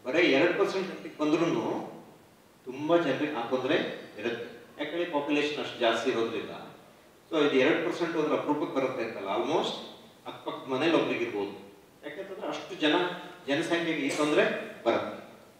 ಬರೀ ಎರಡು ಪರ್ಸೆಂಟ್ ಬಂದ್ರೂ ತುಂಬ ಜನರಿಗೆ ಆ ತೊಂದರೆ ಇರುತ್ತೆ ಯಾಕಂದ್ರೆ ಪಾಪ್ಯುಲೇಷನ್ ಅಷ್ಟು ಜಾಸ್ತಿ ಇರೋದ್ರಿಂದ ಸೊ ಇದು ಎರಡು ಪರ್ಸೆಂಟ್ ಹೋದ್ರೆ ಅಪರೂಪಕ್ಕೆ ಬರುತ್ತೆ ಅಂತಲ್ಲ ಆಲ್ಮೋಸ್ಟ್ ಅಕ್ಕಪಕ್ಕ ಮನೇಲಿ ಒಬ್ರಿಗೆ ಇರ್ಬೋದು ಯಾಕಂತಂದ್ರೆ ಅಷ್ಟು ಜನ ಜನಸಂಖ್ಯೆಗೆ ಈ ತೊಂದರೆ ಬರುತ್ತೆ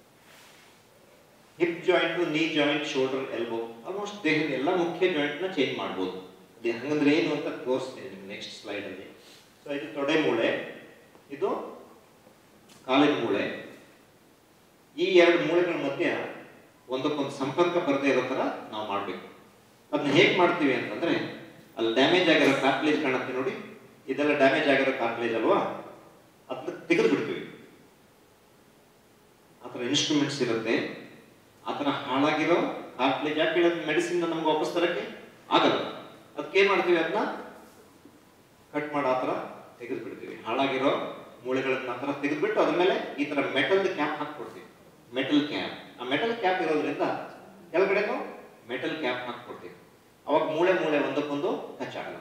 hip joint knee joint shoulder elbow almost ದೇಹದ ಎಲ್ಲ ಮುಖ್ಯ ಜಾಯಿಂಟ್ನ ಚೇಂಜ್ ಮಾಡ್ಬೋದು ಇದು ಹಂಗಂದ್ರೆ ಏನು ಅಂತ ತೋರಿಸ್ತೀನಿ ನಿಮ್ಗೆ ನೆಕ್ಸ್ಟ್ ಸ್ಲೈಡಲ್ಲಿ ಸೊ ಇದು ತೊಡೆ ಮೂಳೆ ಇದು ಕಾಲಿನ ಮೂಳೆ ಈ ಎರಡು ಮೂಳೆಗಳ ಮಧ್ಯ ಒಂದಕ್ಕೊಂದು ಸಂಪರ್ಕ ಬರದೇ ಇರೋ ಥರ ನಾವು ಮಾಡಬೇಕು ಅದನ್ನ ಹೇಗೆ ಮಾಡ್ತೀವಿ ಅಂತಂದ್ರೆ ಅಲ್ಲಿ ಡ್ಯಾಮೇಜ್ ಆಗಿರೋ ಕಾರ್ಟ್ಲೇಜ್ ಕಾಣುತ್ತೆ ನೋಡಿ ಇದೆಲ್ಲ ಡ್ಯಾಮೇಜ್ ಆಗಿರೋ ಕಾರ್ಟ್ಲೇಜ್ ಅಲ್ವಾ ಅದನ್ನ ತೆಗೆದು ಬಿಡ್ತೀವಿ ಆ ಥರ ಇನ್ಸ್ಟ್ರೂಮೆಂಟ್ಸ್ ಇರುತ್ತೆ ಆ ಥರ ಹಾಳಾಗಿರೋ ಕಾರ್ಟ್ಲೇಜ್ ಯಾಕೆ ಹೇಳೋದು ಮೆಡಿಸಿನ್ ನಮ್ಗೆ ವಾಪಸ್ ತರಕ್ಕೆ ಆಗಲ್ಲ ಅದಕ್ಕೆ ಏನು ಮಾಡ್ತೀವಿ ಅದನ್ನ ಕಟ್ ಮಾಡಿ ಆ ಥರ ತೆಗೆದು ಬಿಡ್ತೀವಿ ಹಾಳಾಗಿರೋ ಮೂಳೆಗಳನ್ನ ಆ ಥರ ತೆಗೆದುಬಿಟ್ಟು ಅದ್ರ ಮೇಲೆ ಈ ಥರ ಮೆಟಲ್ ಕ್ಯಾಪ್ ಹಾಕ್ಕೊಡ್ತೀವಿ ಮೆಟಲ್ ಕ್ಯಾಪ್ ಆ ಮೆಟಲ್ ಕ್ಯಾಪ್ ಇರೋದ್ರಿಂದ ಕೆಳಗಡೆನೂ ಮೆಟಲ್ ಕ್ಯಾಪ್ ಹಾಕ್ಕೊಡ್ತೀವಿ ಅವಾಗ ಮೂಳೆ ಮೂಳೆ ಒಂದಕ್ಕೊಂದು ಟಚ್ ಆಗಲ್ಲ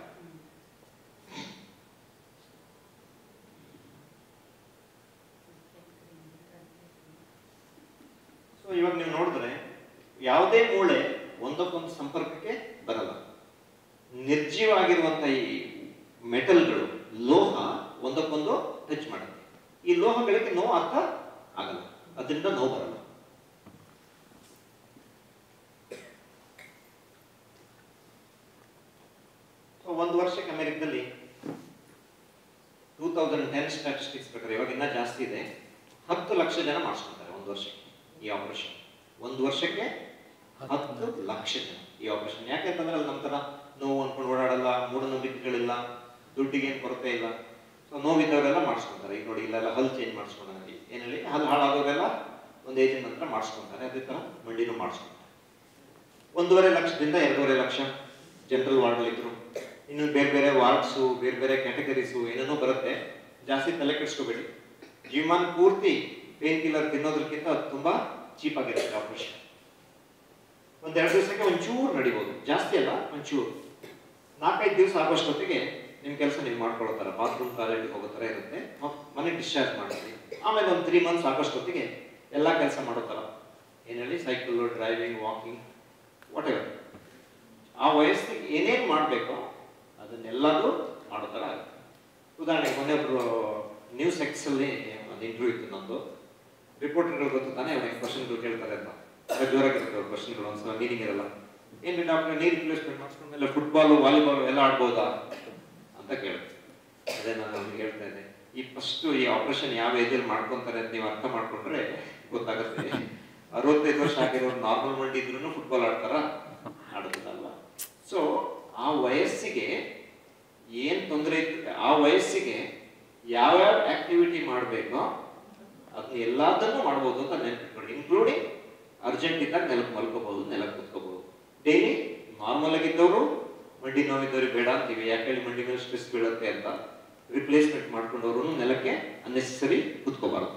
ಸೊ ಇವಾಗ ನೀವು ನೋಡಿದ್ರೆ ಯಾವುದೇ ಮೂಳೆ ಒಂದಕ್ಕೊಂದು ಸಂಪರ್ಕಕ್ಕೆ ಬರಲ್ಲ ನಿರ್ಜೀವ ಆಗಿರುವಂತ ಈ ಮೆಟಲ್ಗಳು ಲೋಹ ಒಂದಕ್ಕೊಂದು ಟಚ್ ಮಾಡುತ್ತೆ ಈ ಲೋಹಗಳಿಗೆ ನೋವು ಅರ್ಥ ಆಗಲ್ಲ ಅದರಿಂದ ನೋವು ಬರಲ್ಲ ಸೊ ಒಂದು ವರ್ಷಕ್ಕೆ ಅಮೆರಿಕದಲ್ಲಿ ಟೂ ತೌಸಂಡ್ ಟೆನ್ ಸ್ಟ್ಯಾಟಿಸ್ಟಿಕ್ಸ್ ಪ್ರಕಾರ ಇವಾಗ ಇನ್ನೂ ಜಾಸ್ತಿ ಇದೆ ಹತ್ತು ಲಕ್ಷ ಜನ ಮಾಡಿಸ್ಕೊತಾರೆ ಒಂದು ವರ್ಷಕ್ಕೆ ಈ ಆಪರೇಷನ್ ಒಂದು ವರ್ಷಕ್ಕೆ ಹತ್ತು ಲಕ್ಷ ಜನ ಈ ಆಪರೇಷನ್ ಯಾಕೆಂತಂದ್ರೆ ಅಲ್ಲಿ ನಮ್ಮ ಥರ ನೋವು ಅನ್ಕೊಂಡು ಓಡಾಡಲ್ಲ ಮೂಢನಂಬಿಕೆಗಳಿಲ್ಲ ದುಡ್ಡಿಗೆ ಏನು ಕೊರತೆ ಇಲ್ಲ ಸೊ ನೋವಿದ್ದವರೆಲ್ಲ ಮಾಡಿಸ್ಕೊಂತಾರೆ ಈಗ ನೋಡಿ ಇಲ್ಲೆಲ್ಲ ಹಲ್ ಚೇಂಜ್ ಮಾಡಿಸ್ಕೊಂಡಾಗಿ ಏನು ಹೇಳಿ ಹಲ್ ಹಾಳಾದವರೆಲ್ಲ ಒಂದು ಏಜಿನ ನಂತರ ಮಾಡಿಸ್ಕೊಂತಾರೆ ಅದೇ ಥರ ಮಂಡಿನೂ ಮಾಡಿಸ್ಕೊಂತಾರೆ ಒಂದೂವರೆ ಲಕ್ಷದಿಂದ ಎರಡೂವರೆ ಲಕ್ಷ ಜನರಲ್ ವಾರ್ಡಲ್ಲಿ ಇದ್ರು ಇನ್ನು ಬೇರೆ ಬೇರೆ ವಾರ್ಡ್ಸು ಬೇರೆ ಬೇರೆ ಕ್ಯಾಟಗರೀಸು ಏನೇನೋ ಬರುತ್ತೆ ಜಾಸ್ತಿ ತಲೆ ಕೆಡಿಸ್ಕೋಬೇಡಿ ಜೀವಮಾನ ಪೂರ್ತಿ ಪೇನ್ ಕಿಲ್ಲರ್ ತಿನ್ನೋದಕ್ಕಿಂತ ಅದು ತುಂಬಾ ಚೀಪ್ ಆಗಿರುತ್ತೆ ಆಪರೇಷನ್ ಒಂದೆರಡು ದಿವಸಕ್ಕೆ ಒಂಚೂರು ನಡಿಬೋದು ಜಾಸ್ತಿ ಅಲ್ಲ ಒಂಚೂರು ನಾಲ್ಕೈದು ದಿವಸ ಆಗೋಷ್ಟೊತ್ತಿಗೆ ನಿಮ್ಮ ಕೆಲಸ ನೀವು ಮಾಡ್ಕೊಳ್ಳೋತಾರ ಬಾತ್ರೂಮ್ ಟಾಯ್ಲೆಟ್ಗೆ ಹೋಗೋ ಥರ ಇರುತ್ತೆ ಮನೆಗೆ ಡಿಸ್ಚಾರ್ಜ್ ಮಾಡ್ತೀವಿ ಆಮೇಲೆ ಒಂದು ತ್ರೀ ಮಂತ್ಸ್ ಆಗೋಷ್ಟೊತ್ತಿಗೆ ಎಲ್ಲ ಕೆಲಸ ಮಾಡೋ ಥರ ಏನು ಹೇಳಿ cycle driving walking whatever ಆ ವಯಸ್ಸಿಗೆ ಏನೇನು ಮಾಡಬೇಕೋ ಅದನ್ನೆಲ್ಲದೂ ಮಾಡೋ ಥರ ಆಗುತ್ತೆ ಉದಾಹರಣೆಗೆ ಮೊನ್ನೆ ಒಬ್ರು ನ್ಯೂಸ್ ಎಕ್ಸಲ್ಲಿ ಒಂದು ಇಂಟರ್ವ್ಯೂ ಇತ್ತು ನಂದು ರಿಪೋರ್ಟರ್ಗಳು ಗೊತ್ತು ತಾನೇ ಅವ್ರಿಗೆ ಕ್ವಶನ್ಗಳು ಕೇಳ್ತಾರೆ ಅಂತ ಅದೇ ಜೋರಾಗಿರುತ್ತೆ ಅವ್ರ ಕ್ವಶನ್ಗಳು ಒಂದ್ಸಲ ನೀರಿಂಗ್ ಇರಲ್ಲ ಏನು ಡಾಕ್ಟರ್ ನೀರು ರಿಪ್ಲೇಸ್ಮೆಂಟ್ ಮಾಡಿಸ್ಕೊಂಡ್ಮೇಲೆ ಫುಟ್ಬಾಲು ವಾಲಿಬಾಲು ಎಲ್ಲ ಆಡ್ಬೋದಾ ಅಂತ ಕೇಳುತ್ತೆ ಅದೇ ನಾನು ಅವ್ರಿಗೆ ಹೇಳ್ತಾ ಇದ್ದೆ ಈ ಫಸ್ಟ್ ಈ ಆಪರೇಷನ್ ಯಾವ ಏಜಲ್ಲಿ ಮಾಡ್ಕೊಂತಾರೆ ಅಂತ ನೀವು ಅರ್ಥ ಮಾಡ್ಕೊಂಡ್ರೆ ಗೊತ್ತಾಗುತ್ತೆ ಅರವತ್ತೈದು ವರ್ಷ ಆಗಿರೋರು ನಾರ್ಮಲ್ ಮಂಡಿ ಇದ್ರೂ ಫುಟ್ಬಾಲ್ ಆಡ್ತಾರ ಆಡೋದಿಲ್ಲ ಸೊ ಆ ವಯಸ್ಸಿಗೆ ಏನ್ ತೊಂದರೆ ಇತ್ತು ಆ ವಯಸ್ಸಿಗೆ ಯಾವ್ಯಾವ ಆಕ್ಟಿವಿಟಿ ಮಾಡಬೇಕೋ ಅದನ್ನ ಎಲ್ಲದನ್ನೂ ಮಾಡ್ಬೋದು ಅಂತ ನೆನಪಿಟ್ಕೊಳ್ಳಿ ಇನ್ಕ್ಲೂಡಿಂಗ್ ಅರ್ಜೆಂಟ್ ಇದ್ದಾಗ ನೆಲಕ್ಕೆ ಮಲ್ಕೋಬಹುದು ನೆಲಕ್ಕೆ ಕುತ್ಕೋಬಹುದು ಡೈಲಿ ನಾರ್ಮಲ್ ಆಗಿದ್ದವರು ಮಂಡಿ ನೋವಿದ್ದವ್ರಿಗೆ ಬೇಡ ಅಂತೀವಿ ಯಾಕೆ ಹೇಳಿ ಮಂಡಿ ಮೇಲೆ ಸ್ಟ್ರೆಸ್ ಬೀಳುತ್ತೆ ಅಂತ ರಿಪ್ಲೇಸ್ಮೆಂಟ್ ಮಾಡ್ಕೊಂಡವರು ನೆಲಕ್ಕೆ ಅನ್ನೆಸರಿ ಕುತ್ಕೋಬಾರ್ದು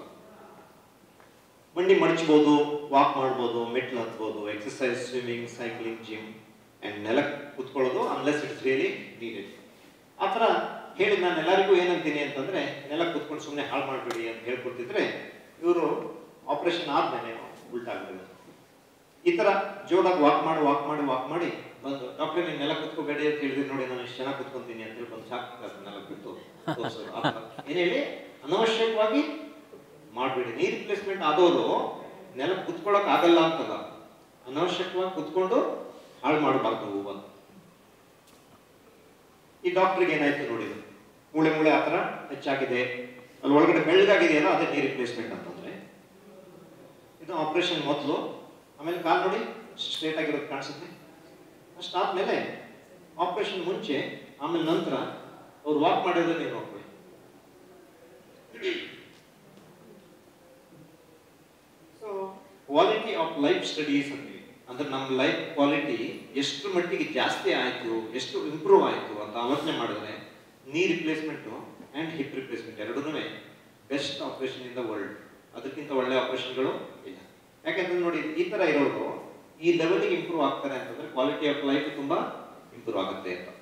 ಮಂಡಿ ಮಡಚ್ಬೋದು ವಾಕ್ ಮಾಡ್ಬೋದು ಮೆಟ್ಲು ಹತ್ಬೋದು exercise swimming cycling gym and ನೆಲಕ್ಕೆ ಕುತ್ಕೊಳ್ಳೋದು ಅನ್ಲೆಸ್ ಇಟ್ಸ್ ರಿಯಲಿ ನೀಡೆಡ್ ಆ ಥರ ಹೇಳಿ ನಾನು ಎಲ್ಲರಿಗೂ ಏನಂತೀನಿ ಅಂತಂದ್ರೆ ನೆಲಕ್ಕೆ ಕುತ್ಕೊಂಡು ಸುಮ್ಮನೆ ಹಾಳು ಮಾಡಬೇಡಿ ಅಂತ ಹೇಳ್ಕೊಡ್ತಿದ್ರೆ ಇವರು ಆಪರೇಷನ್ ಆದ್ಮೇಲೆ ಉಲ್ಟಾಗ್ಬಿಡೋದು ಈ ಥರ ಜೋರಾಗಿ ವಾಕ್ ಮಾಡಿ ವಾಕ್ ಮಾಡಿ ವಾಕ್ ಮಾಡಿ ಬಂದು ಡಾಕ್ಟರ್ ನೀವು ನೆಲ ಕುತ್ಕೋಬೇಡಿ ಅಂತ ಹೇಳಿದ್ರೆ ನೋಡಿ ನಾನು ಇಷ್ಟು ಚೆನ್ನಾಗಿ ಕುತ್ಕೊಂತೀನಿ ಅಂತ ಹೇಳಿ ಬಂದು ಸಾಕು ನೆಲ ಬಿಟ್ಟು ತೋರಿಸೋದು ಆ ಥರ ಏನು ಹೇಳಿ ಅನವಶ್ಯಕವಾಗಿ ಮಾಡಬೇಡಿ ನೀರು ರಿಪ್ಲೇಸ್ಮೆಂಟ್ ಆದವರು ನೆಲ ಕುತ್ಕೊಳ್ಳೋಕೆ ಆಗಲ್ಲ ಅಂತಲ್ಲ ಅನವಶ್ಯಕವಾಗಿ ಕುತ್ಕೊಂಡು ಹಾಳು ಮಾಡಬಾರ್ದು ಅಂತ ಈ ಡಾಕ್ಟ್ರಿಗೆ ಏನಾಯ್ತು ನೋಡಿದ್ರು ಮೂಳೆ ಮೂಳೆ ಆ ಥರ ಹೆಚ್ಚಾಗಿದೆ ಅಲ್ಲಿ ಒಳಗಡೆ ಬೆಳ್ಳಗಾಗಿದೆಯಲ್ಲ ಅದೇ ನೀರು ರಿಪ್ಲೇಸ್ಮೆಂಟ್ ಅಂತಂದ್ರೆ ಇದು ಆಪರೇಷನ್ ಮೊದಲು ಆಮೇಲೆ ಕಾಲು ನೋಡಿ ಸ್ಟ್ರೇಟ್ ಆಗಿರೋದು ಕಾಣಿಸುತ್ತೆ ಅಷ್ಟಾದ್ಮೇಲೆ ಆಪರೇಷನ್ ಮುಂಚೆ ಆಮೇಲೆ ನಂತರ ಅವ್ರು ವಾಕ್ ಮಾಡಿದ್ರೆ ನೀವು ನೋಡ್ಕೊಳ್ಳಿ so quality of life studies ಅಂತೀವಿ ಅಂದ್ರೆ ನಮ್ಮ ಲೈಫ್ ಕ್ವಾಲಿಟಿ ಎಷ್ಟು ಮಟ್ಟಿಗೆ ಜಾಸ್ತಿ ಆಯಿತು ಎಷ್ಟು ಇಂಪ್ರೂವ್ ಆಯಿತು ಅಂತ ಆಲೋಚನೆ ಮಾಡಿದ್ರೆ knee replacement and hip replacement ಎರಡೂ best operation in the world ಅದಕ್ಕಿಂತ ಒಳ್ಳೆ ಆಪರೇಷನ್ಗಳು ಇಲ್ಲ ಯಾಕಂದ್ರೆ ನೋಡಿ ಈ ಥರ ಇರೋರು ಈ ಲೆವೆಲ್ಗೆ ಇಂಪ್ರೂವ್ ಆಗ್ತಾರೆ ಅಂತಂದ್ರೆ ಕ್ವಾಲಿಟಿ ಆಫ್ ಲೈಫ್ ತುಂಬಾ ಇಂಪ್ರೂವ್ ಆಗುತ್ತೆ ಅಂತ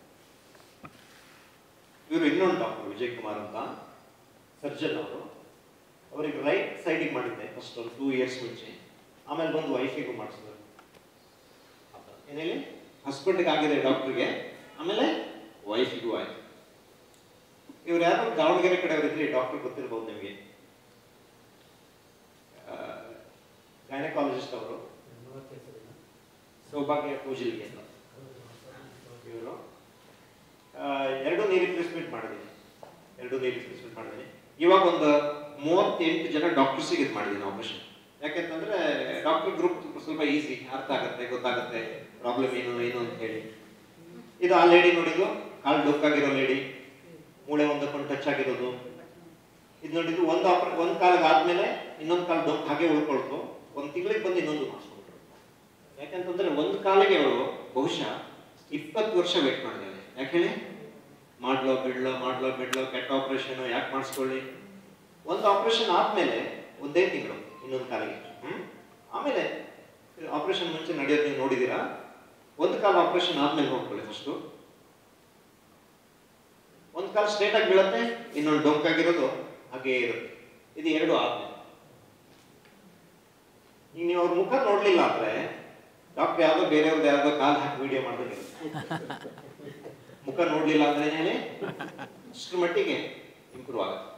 ಇವರು ಇನ್ನೊಂದು ಡಾಕ್ಟರ್ ವಿಜಯ್ ಕುಮಾರ್ ಅಂತ ಸರ್ಜನ್ ಅವರು ಅವರಿಗೆ ರೈಟ್ ಸೈಡಿಗೆ ಮಾಡಿದ್ದೆ ಫಸ್ಟ್ ಒಂದು ಟೂ ಇಯರ್ಸ್ ಮುಂಚೆ ಆಮೇಲೆ ಬಂದು ವೈಫಿಗೂ ಮಾಡಿಸಿದ್ರು ಏನು ಹೇಳಿ ಹಸ್ಬೆಂಡ್ಗೆ ಆಗಿದೆ ಡಾಕ್ಟ್ರಿಗೆ ಆಮೇಲೆ ವೈಫಿಗೂ ಆಯ್ತು ಇವ್ರು ಯಾರು ದಾವಣಗೆರೆ ಕಡೆ ಅವರಿದ್ರಿ ಡಾಕ್ಟರ್ ಗೊತ್ತಿರ್ಬೋದು ನಿಮಗೆ ಗೈನಕಾಲಜಿಸ್ಟ್ ಅವರು ಸೌಭಾಗ್ಯ ಪೂಜಲ್ಗೆ ಅಂತ ಇವರು ಎರಡು ನೀರು ರಿಪ್ಲೇಸ್ಮೆಂಟ್ ಮಾಡಿದ್ದೀನಿ ಎರಡು ನೀರು ರಿಪ್ಲೇಸ್ಮೆಂಟ್ ಮಾಡಿದ್ದೀನಿ ಇವಾಗ ಒಂದು ಮೂವತ್ತೆಂಟು ಜನ ಡಾಕ್ಟರ್ಸಿಗೆ ಇದು ಮಾಡಿದ್ದೀನಿ ಆಪರೇಷನ್ ಯಾಕೆಂತಂದ್ರೆ ಡಾಕ್ಟರ್ ಗ್ರೂಪ್ ಸ್ವಲ್ಪ ಈಸಿ ಅರ್ಥ ಆಗುತ್ತೆ ಗೊತ್ತಾಗುತ್ತೆ ಪ್ರಾಬ್ಲಮ್ ಏನು ಏನು ಅಂತ ಹೇಳಿ ಇದು ಆ ಲೇಡಿ ನೋಡಿದ್ದು ಕಾಲು ಡೊಕ್ಕಾಗಿರೋ ಲೇಡಿ ಮೂಳೆ ಒಂದಕ್ಕೊಂದು ಟಚ್ ಆಗಿರೋದು ಇದು ನೋಡಿದ್ದು ಒಂದು ಆಪರ್ ಒಂದು ಕಾಲಿಗೆ ಆದ್ಮೇಲೆ ಇನ್ನೊಂದು ಕಾಲು ಡೊಕ್ ಹಾಗೆ ಉಳ್ಕೊಳ್ತು ಒಂದು ತಿಂಗಳಿಗೆ ಬಂದು ಇನ್ನೊಂದು ಮಾಡಿಸ್ಕೊಂಡ್ರು ಯಾಕಂತಂದ್ರೆ ಒಂದು ಕಾಲಿಗೆ ಅವರು ಬಹುಶಃ ಇಪ್ಪತ್ತು ವರ್ಷ ವೇಟ್ ಮಾಡಿದ್ದಾರೆ ಯಾಕೆ ಹೇಳಿ ಮಾಡ್ಲೋ ಬಿಡ್ಲೋ ಮಾಡ್ಲೋ ಬಿಡ್ಲೋ ಕೆಟ್ಟ ಆಪರೇಷನ್ ಯಾಕೆ ಮಾಡಿಸ್ಕೊಳ್ಳಿ ಒಂದು ಆಪರೇಷನ್ ಆದ್ಮೇಲೆ ಒಂದೇ ತಿಂಗಳು ಇನ್ನೊಂದು ಕಾಲಿಗೆ ಹ್ಮ್ ಆಮೇಲೆ ಆಪರೇಷನ್ ಮುಂಚೆ ನಡೆಯೋದು ನೀವು ನೋಡಿದೀರಾ ಒಂದು ಕಾಲ ಆಪರೇಷನ್ ಆದ್ಮೇಲೆ ಹೋಗ್ಕೊಳ್ಳಿ ಫಸ್ಟು ಒಂದು ಕಾಲು ಸ್ಟ್ರೇಟ್ ಆಗಿ ಬೀಳುತ್ತೆ ಇನ್ನೊಂದು ಡೊಂಕಾಗಿರೋದು ಹಾಗೇ ಇರುತ್ತೆ ಇದು ಎರಡು ಆದ್ಮೇಲೆ ಈಗ ನೀವು ಅವ್ರ ಮುಖ ನೋಡ್ಲಿಲ್ಲ ಅಂದ್ರೆ ಡಾಕ್ಟರ್ ಯಾವ್ದೋ ಬೇರೆಯವ್ರದ್ದು ಯಾವ್ದೋ ಕಾಲ್ ಹಾಕಿ ವಿಡಿಯೋ ಮಾಡಿದ್ರೆ ಮುಖ ನೋಡ್ಲಿಲ್ಲ ಅಂದ್ರೆ ಹೇಳಿ ಅಷ್ಟ್ರ ಮಟ್ಟಿಗೆ ಇಂಪ್ರೂವ್ ಆಗುತ್ತೆ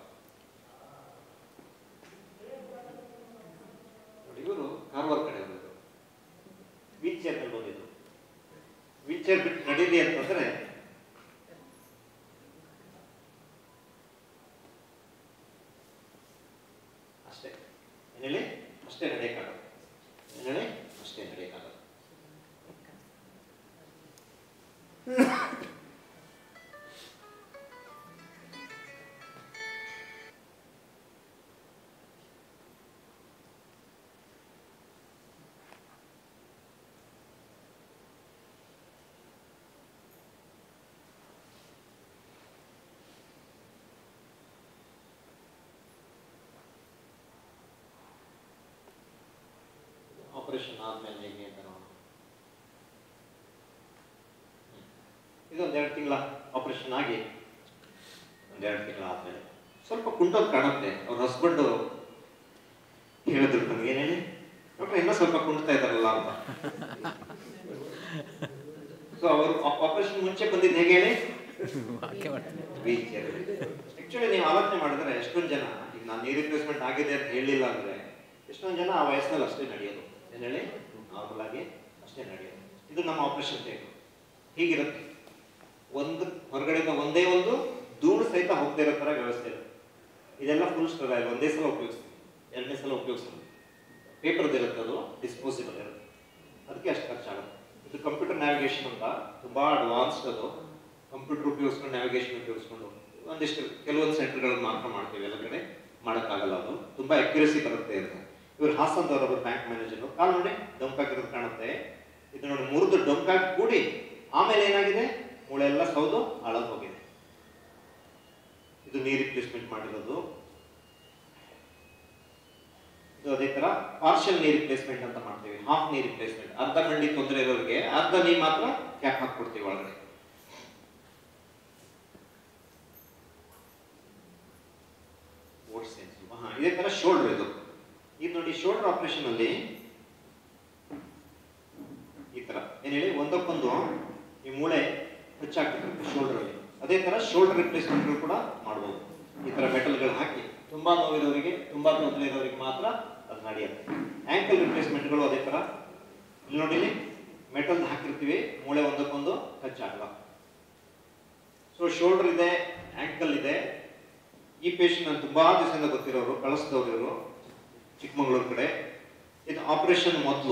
ನೋಡಿ ಇವರು ಕಾರವಾರ ಕಡೆ ಅವರು ವೀಲ್ ಚೇರ್ ನಲ್ಲಿ ಬಂದಿದ್ರು ವೀಲ್ ಚೇರ್ ಬಿಟ್ಟು ನಡೀಲಿ ಅಂತಂದ್ರೆ ಅಷ್ಟೇ ಏನ್ ಹೇಳಿ ಅಷ್ಟೇ ನಡೆಯಕ್ಕಾಗಲ್ಲ ಏನ್ ಹೇಳಿ ಅಷ್ಟೇ ನಡೆಯಕ್ಕಾಗಲ್ಲ ಆಪರೇಷನ್ ಆದ್ಮೇಲೆ ಹೇಗೆ ಅಂತ ನೋಡೋಣ ಹ್ಮ್. ಇದೊಂದು ಎರಡು ತಿಂಗಳ ಆಪರೇಷನ್ ಆಗಿ ಒಂದೆರಡು ತಿಂಗಳ ಆದ್ಮೇಲೆ ಸ್ವಲ್ಪ ಕುಂಟೋದು ಕಾಣುತ್ತೆ ಅವ್ರ ಹಸ್ಬೆಂಡು ಹೇಳಿದ್ರು ನನಗೆ ಏನ್ ಹೇಳಿ ಡಾಕ್ಟರ್ ಇನ್ನೂ ಸ್ವಲ್ಪ ಕುಂಟ್ತಾ ಇದ್ದಾರಲ್ಲ ಅಂತ ಸೊ ಅವರು ಆಪರೇಷನ್ ಮುಂಚೆ ಬಂದಿದ್ದು ಹೇಗೆ ಹೇಳಿ ವೀಲ್ ಚೇರ್ ಆಕ್ಚುಲಿ ನೀವು ಆಲೋಚನೆ ಮಾಡಿದ್ರೆ ಎಷ್ಟೊಂದು ಜನ ಈಗ ನಾನು ನೀರು ರಿಪ್ಲೇಸ್ಮೆಂಟ್ ಆಗಿದೆ ಅಂತ ಹೇಳಿಲ್ಲ ಅಂದ್ರೆ ಎಷ್ಟೊಂದು ಜನ ಆ ವಯಸ್ಸಿನಲ್ಲಿ ಅಷ್ಟೇ ನಡೆಯೋದು ಏನ್ ಹೇಳಿ ನಾರ್ಮಲ್ ಆಗಿ ಅಷ್ಟೇ ನಡೆಯೋದು ಇದು ನಮ್ಮ ಆಪರೇಷನ್ ಟೇಬಲ್ ಹೀಗಿರುತ್ತೆ ಒಂದು ಹೊರಗಡೆಯಿಂದ ಒಂದೇ ಒಂದು ಧೂಳು ಸಹಿತ ಹೋಗದೇ ಇರೋ ತರ ವ್ಯವಸ್ಥೆ ಇದೆ ಇದೆಲ್ಲ ಫುಲ್ ಸ್ಟರೈಲ್ ಒಂದೇ ಸಲ ಉಪಯೋಗಿಸ್ತೀವಿ ಎರಡನೇ ಸಲ ಉಪಯೋಗಿಸೋದು ಪೇಪರ್ದು ಇರುತ್ತೆ ಅದು ಡಿಸ್ಪೋಸಿಬಲ್ ಇರುತ್ತೆ ಅದಕ್ಕೆ ಅಷ್ಟು ಖರ್ಚಾಗುತ್ತೆ ಇದು ಕಂಪ್ಯೂಟರ್ ನ್ಯಾವಿಗೇಷನ್ ಅಂತ ತುಂಬಾ ಅಡ್ವಾನ್ಸ್ಡ್ ಅದು ಕಂಪ್ಯೂಟರ್ ಉಪಯೋಗಿಸ್ಕೊಂಡು ನ್ಯಾವಿಗೇಷನ್ ಉಪಯೋಗಿಸ್ಕೊಂಡು ಒಂದಿಷ್ಟು ಕೆಲವೊಂದು ಸೆಂಟರ್ಗಳನ್ನು ಮಾತ್ರ ಮಾಡ್ತೀವಿ ಎಲ್ಲ ಕಡೆ ಮಾಡೋಕ್ಕಾಗಲ್ಲ ಅದು ತುಂಬಾ ಅಕ್ಯುರಸಿ ಬರುತ್ತೆ ಇರುತ್ತೆ ಇವರು ಹಾಸನದವರೊಬ್ಬರು ಬ್ಯಾಂಕ್ ಮ್ಯಾನೇಜರ್ ಕಾಲ್ ನೋಡಿ ಡೊಂಕಾಗಿರೋದು ಕಾಣುತ್ತೆ ಇದು ನೋಡಿ ಮುರಿದು ಡೊಂಕಾಗಿ ಕೂಡಿ ಆಮೇಲೆ ಏನಾಗಿದೆ ಮೂಳೆ ಎಲ್ಲ ಸೌದು ಹಾಳಾಗಿ ಹೋಗಿದೆ ಇದು ನೀರ್ ರಿಪ್ಲೇಸ್ಮೆಂಟ್ ಮಾಡಿರೋದು ಇದು ಅದೇ ತರ ಪಾರ್ಷಿಯಲ್ ನೀರ್ ರಿಪ್ಲೇಸ್ಮೆಂಟ್ ಅಂತ ಮಾಡ್ತೀವಿ ಹಾಫ್ ನೀರ್ ರಿಪ್ಲೇಸ್ಮೆಂಟ್ ಅರ್ಧ ಮಂಡಿ ತೊಂದರೆ ಇರೋರಿಗೆ ಅರ್ಧ ನೀರ್ ಮಾತ್ರ ಕ್ಯಾಪ್ ಹಾಕ್ಕೊಡ್ತೀವಿ ಒಳಗಡೆ ಓಟ್ ಸೆನ್ಸ್ ಹಾ ಇದೇ ತರ ಶೋಲ್ಡರ್ ಇದು ಇದು ನೋಡಿ ಶೋಲ್ಡರ್ ಆಪರೇಷನ್ ಅಲ್ಲಿ ಈ ತರ ಏನ್ ಹೇಳಿ ಒಂದಕ್ಕೊಂದು ಈ ಮೂಳೆ ಹೆಚ್ಚಾಗ್ತಿರುತ್ತೆ ಶೋಲ್ಡರ್ ಅಲ್ಲಿ ಅದೇ ತರ ಶೋಲ್ಡರ್ ರಿಪ್ಲೇಸ್ಮೆಂಟ್ ಕೂಡ ಮಾಡಬಹುದು ಈ ತರ ಮೆಟಲ್ಗಳು ಹಾಕಿ ತುಂಬಾ ನೋವಿರೋರಿಗೆ ತುಂಬಾ ತೊಂದರೆ ಇರೋರಿಗೆ ಮಾತ್ರ ಅದು ನಡೆಯುತ್ತೆ ಆಂಕಲ್ ರಿಪ್ಲೇಸ್ಮೆಂಟ್ಗಳು ಅದೇ ತರ ಇಲ್ಲಿ ನೋಡಿ ಇಲ್ಲಿ ಮೆಟಲ್ ಹಾಕಿರ್ತೀವಿ ಮೂಳೆ ಒಂದಕ್ಕೊಂದು ಟಚ್ ಆಗಲ್ಲ ಸೊ ಶೋಲ್ಡರ್ ಇದೆ ಆಂಕಲ್ ಇದೆ ಈ ಪೇಷಂಟ್ ನಾನು ತುಂಬಾ ದಿವಸದಿಂದ ಗೊತ್ತಿರೋರು ಕಳಿಸಿದವರು ಇವರು ಚಿಕ್ಕಮಗಳೂರು ಕಡೆ ಇದು ಆಪರೇಷನ್ ಮೊದಲು